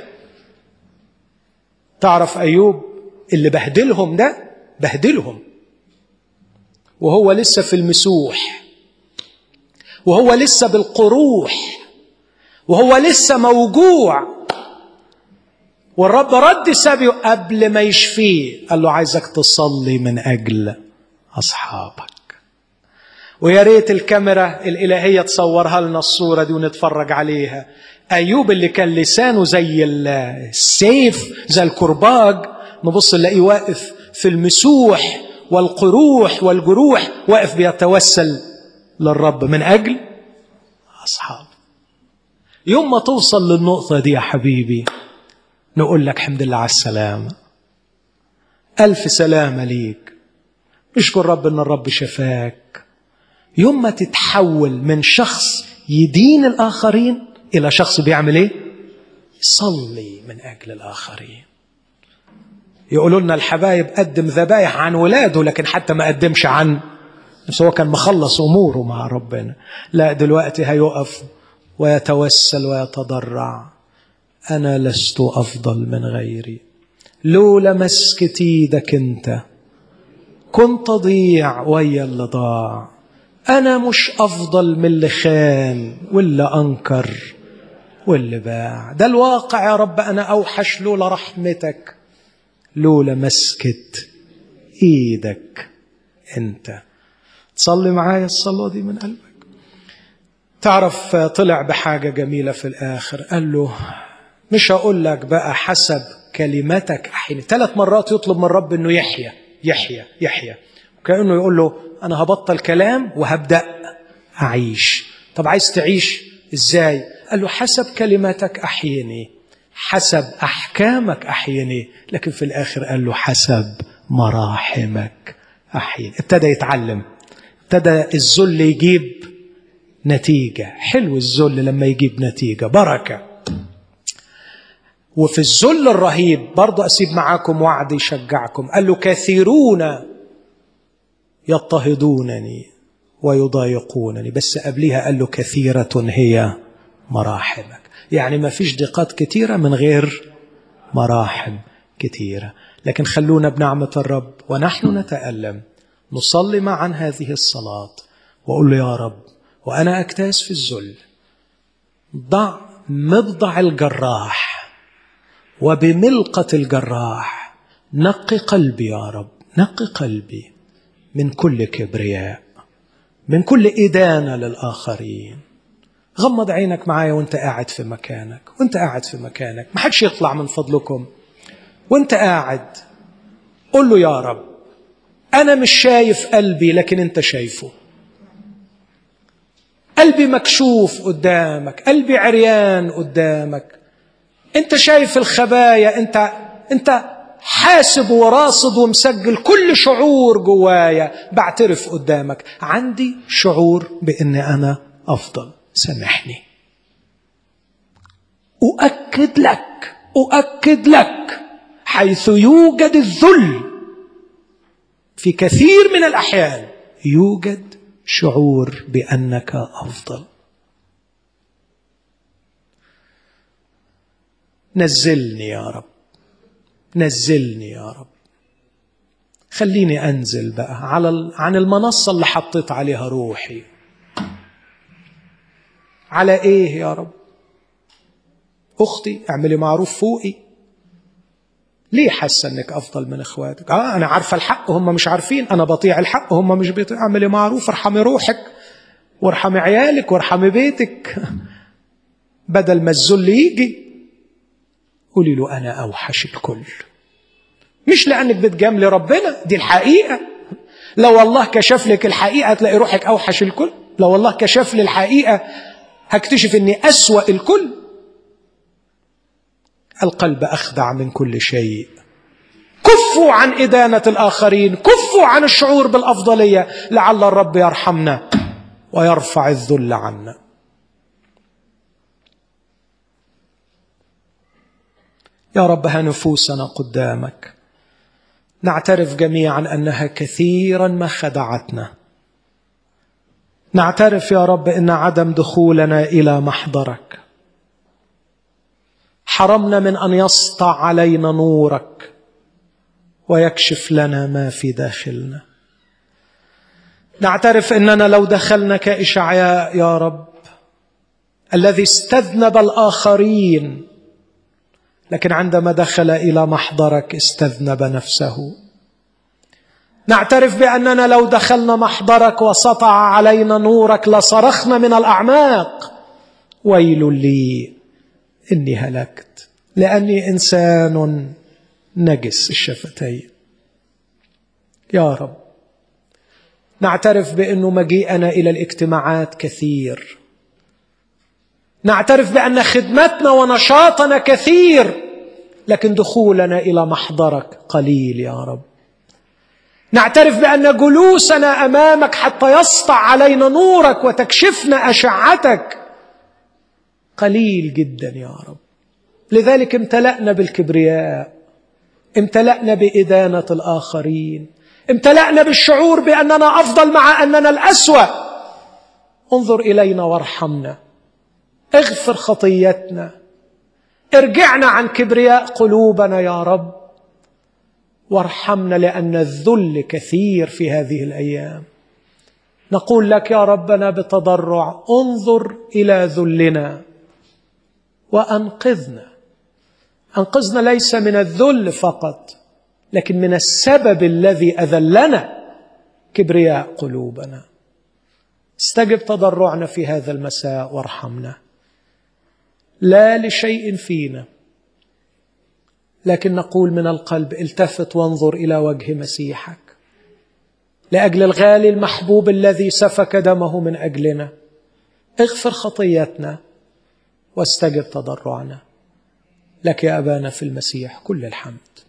تعرف أيوب اللي بهدلهم ده بهدلهم وهو لسه في المسوح وهو لسه بالقروح وهو لسه موجوع والرب رد سبيه قبل ما يشفيه قال له عايزك تصلي من اجل اصحابك ويا ريت الكاميرا الالهيه تصورها لنا الصوره دي ونتفرج عليها ايوب اللي كان لسانه زي السيف زي الكرباج نبص نلاقيه واقف في المسوح والقروح والجروح واقف بيتوسل للرب من أجل أصحاب يوم ما توصل للنقطة دي يا حبيبي نقول لك حمد لله على السلامة ألف سلامة ليك اشكر رب إن الرب شفاك يوم ما تتحول من شخص يدين الآخرين إلى شخص بيعمل إيه؟ يصلي من أجل الآخرين يقولوا لنا الحبايب قدم ذبايح عن ولاده لكن حتى ما قدمش عن بس هو كان مخلص اموره مع ربنا لا دلوقتي هيقف ويتوسل ويتضرع انا لست افضل من غيري لولا مسكة ايدك انت كنت ضيع ويا اللي ضاع انا مش افضل من اللي خان واللي انكر واللي باع ده الواقع يا رب انا اوحش لولا رحمتك لولا مسكة ايدك انت تصلي معايا الصلاة دي من قلبك تعرف طلع بحاجة جميلة في الآخر قال له مش هقول لك بقى حسب كلمتك أحيني ثلاث مرات يطلب من رب أنه يحيى يحيى يحيى وكأنه يقول له أنا هبطل كلام وهبدأ أعيش طب عايز تعيش إزاي قال له حسب كلماتك أحيني حسب أحكامك أحيني لكن في الآخر قال له حسب مراحمك أحيني ابتدى يتعلم ابتدى الذل يجيب نتيجة حلو الذل لما يجيب نتيجة بركة وفي الذل الرهيب برضو أسيب معاكم وعد يشجعكم قال له كثيرون يضطهدونني ويضايقونني بس قبلها قال له كثيرة هي مراحمك يعني ما فيش ضيقات كثيرة من غير مراحم كثيرة لكن خلونا بنعمة الرب ونحن نتألم نصلي معا هذه الصلاة وأقول له يا رب وأنا أكتاس في الذل ضع مبضع الجراح وبملقة الجراح نقي قلبي يا رب نقي قلبي من كل كبرياء من كل إدانة للآخرين غمض عينك معايا وانت قاعد في مكانك وانت قاعد في مكانك ما حدش يطلع من فضلكم وانت قاعد قول له يا رب أنا مش شايف قلبي لكن أنت شايفه قلبي مكشوف قدامك قلبي عريان قدامك أنت شايف الخبايا أنت أنت حاسب وراصد ومسجل كل شعور جوايا بعترف قدامك عندي شعور بان انا افضل سامحني اؤكد لك اؤكد لك حيث يوجد الذل في كثير من الاحيان يوجد شعور بانك افضل نزلني يا رب نزلني يا رب خليني انزل بقى على عن المنصه اللي حطيت عليها روحي على ايه يا رب اختي اعملي معروف فوقي ليه حاسه انك افضل من اخواتك اه انا عارفه الحق هم مش عارفين انا بطيع الحق هم مش بيطيع اعملي معروف ارحمي روحك وارحمي عيالك وارحمي بيتك بدل ما الذل يجي قولي له انا اوحش الكل مش لانك بتجاملي ربنا دي الحقيقه لو الله كشف لك الحقيقه تلاقي روحك اوحش الكل لو الله كشف لي الحقيقه هكتشف اني اسوا الكل القلب اخدع من كل شيء كفوا عن ادانه الاخرين كفوا عن الشعور بالافضليه لعل الرب يرحمنا ويرفع الذل عنا يا رب ها نفوسنا قدامك نعترف جميعا انها كثيرا ما خدعتنا نعترف يا رب ان عدم دخولنا الى محضرك حرمنا من ان يسطع علينا نورك ويكشف لنا ما في داخلنا نعترف اننا لو دخلنا كاشعياء يا رب الذي استذنب الاخرين لكن عندما دخل الى محضرك استذنب نفسه نعترف باننا لو دخلنا محضرك وسطع علينا نورك لصرخنا من الاعماق ويل لي اني هلكت لاني انسان نجس الشفتين يا رب نعترف بانه مجيئنا الى الاجتماعات كثير نعترف بان خدمتنا ونشاطنا كثير لكن دخولنا الى محضرك قليل يا رب نعترف بان جلوسنا امامك حتى يسطع علينا نورك وتكشفنا اشعتك قليل جدا يا رب لذلك امتلانا بالكبرياء امتلانا بادانه الاخرين امتلانا بالشعور باننا افضل مع اننا الاسوا انظر الينا وارحمنا اغفر خطيتنا ارجعنا عن كبرياء قلوبنا يا رب وارحمنا لان الذل كثير في هذه الايام نقول لك يا ربنا بتضرع انظر الى ذلنا وانقذنا انقذنا ليس من الذل فقط لكن من السبب الذي اذلنا كبرياء قلوبنا استجب تضرعنا في هذا المساء وارحمنا لا لشيء فينا لكن نقول من القلب التفت وانظر الى وجه مسيحك لاجل الغالي المحبوب الذي سفك دمه من اجلنا اغفر خطيتنا واستجب تضرعنا لك يا ابانا في المسيح كل الحمد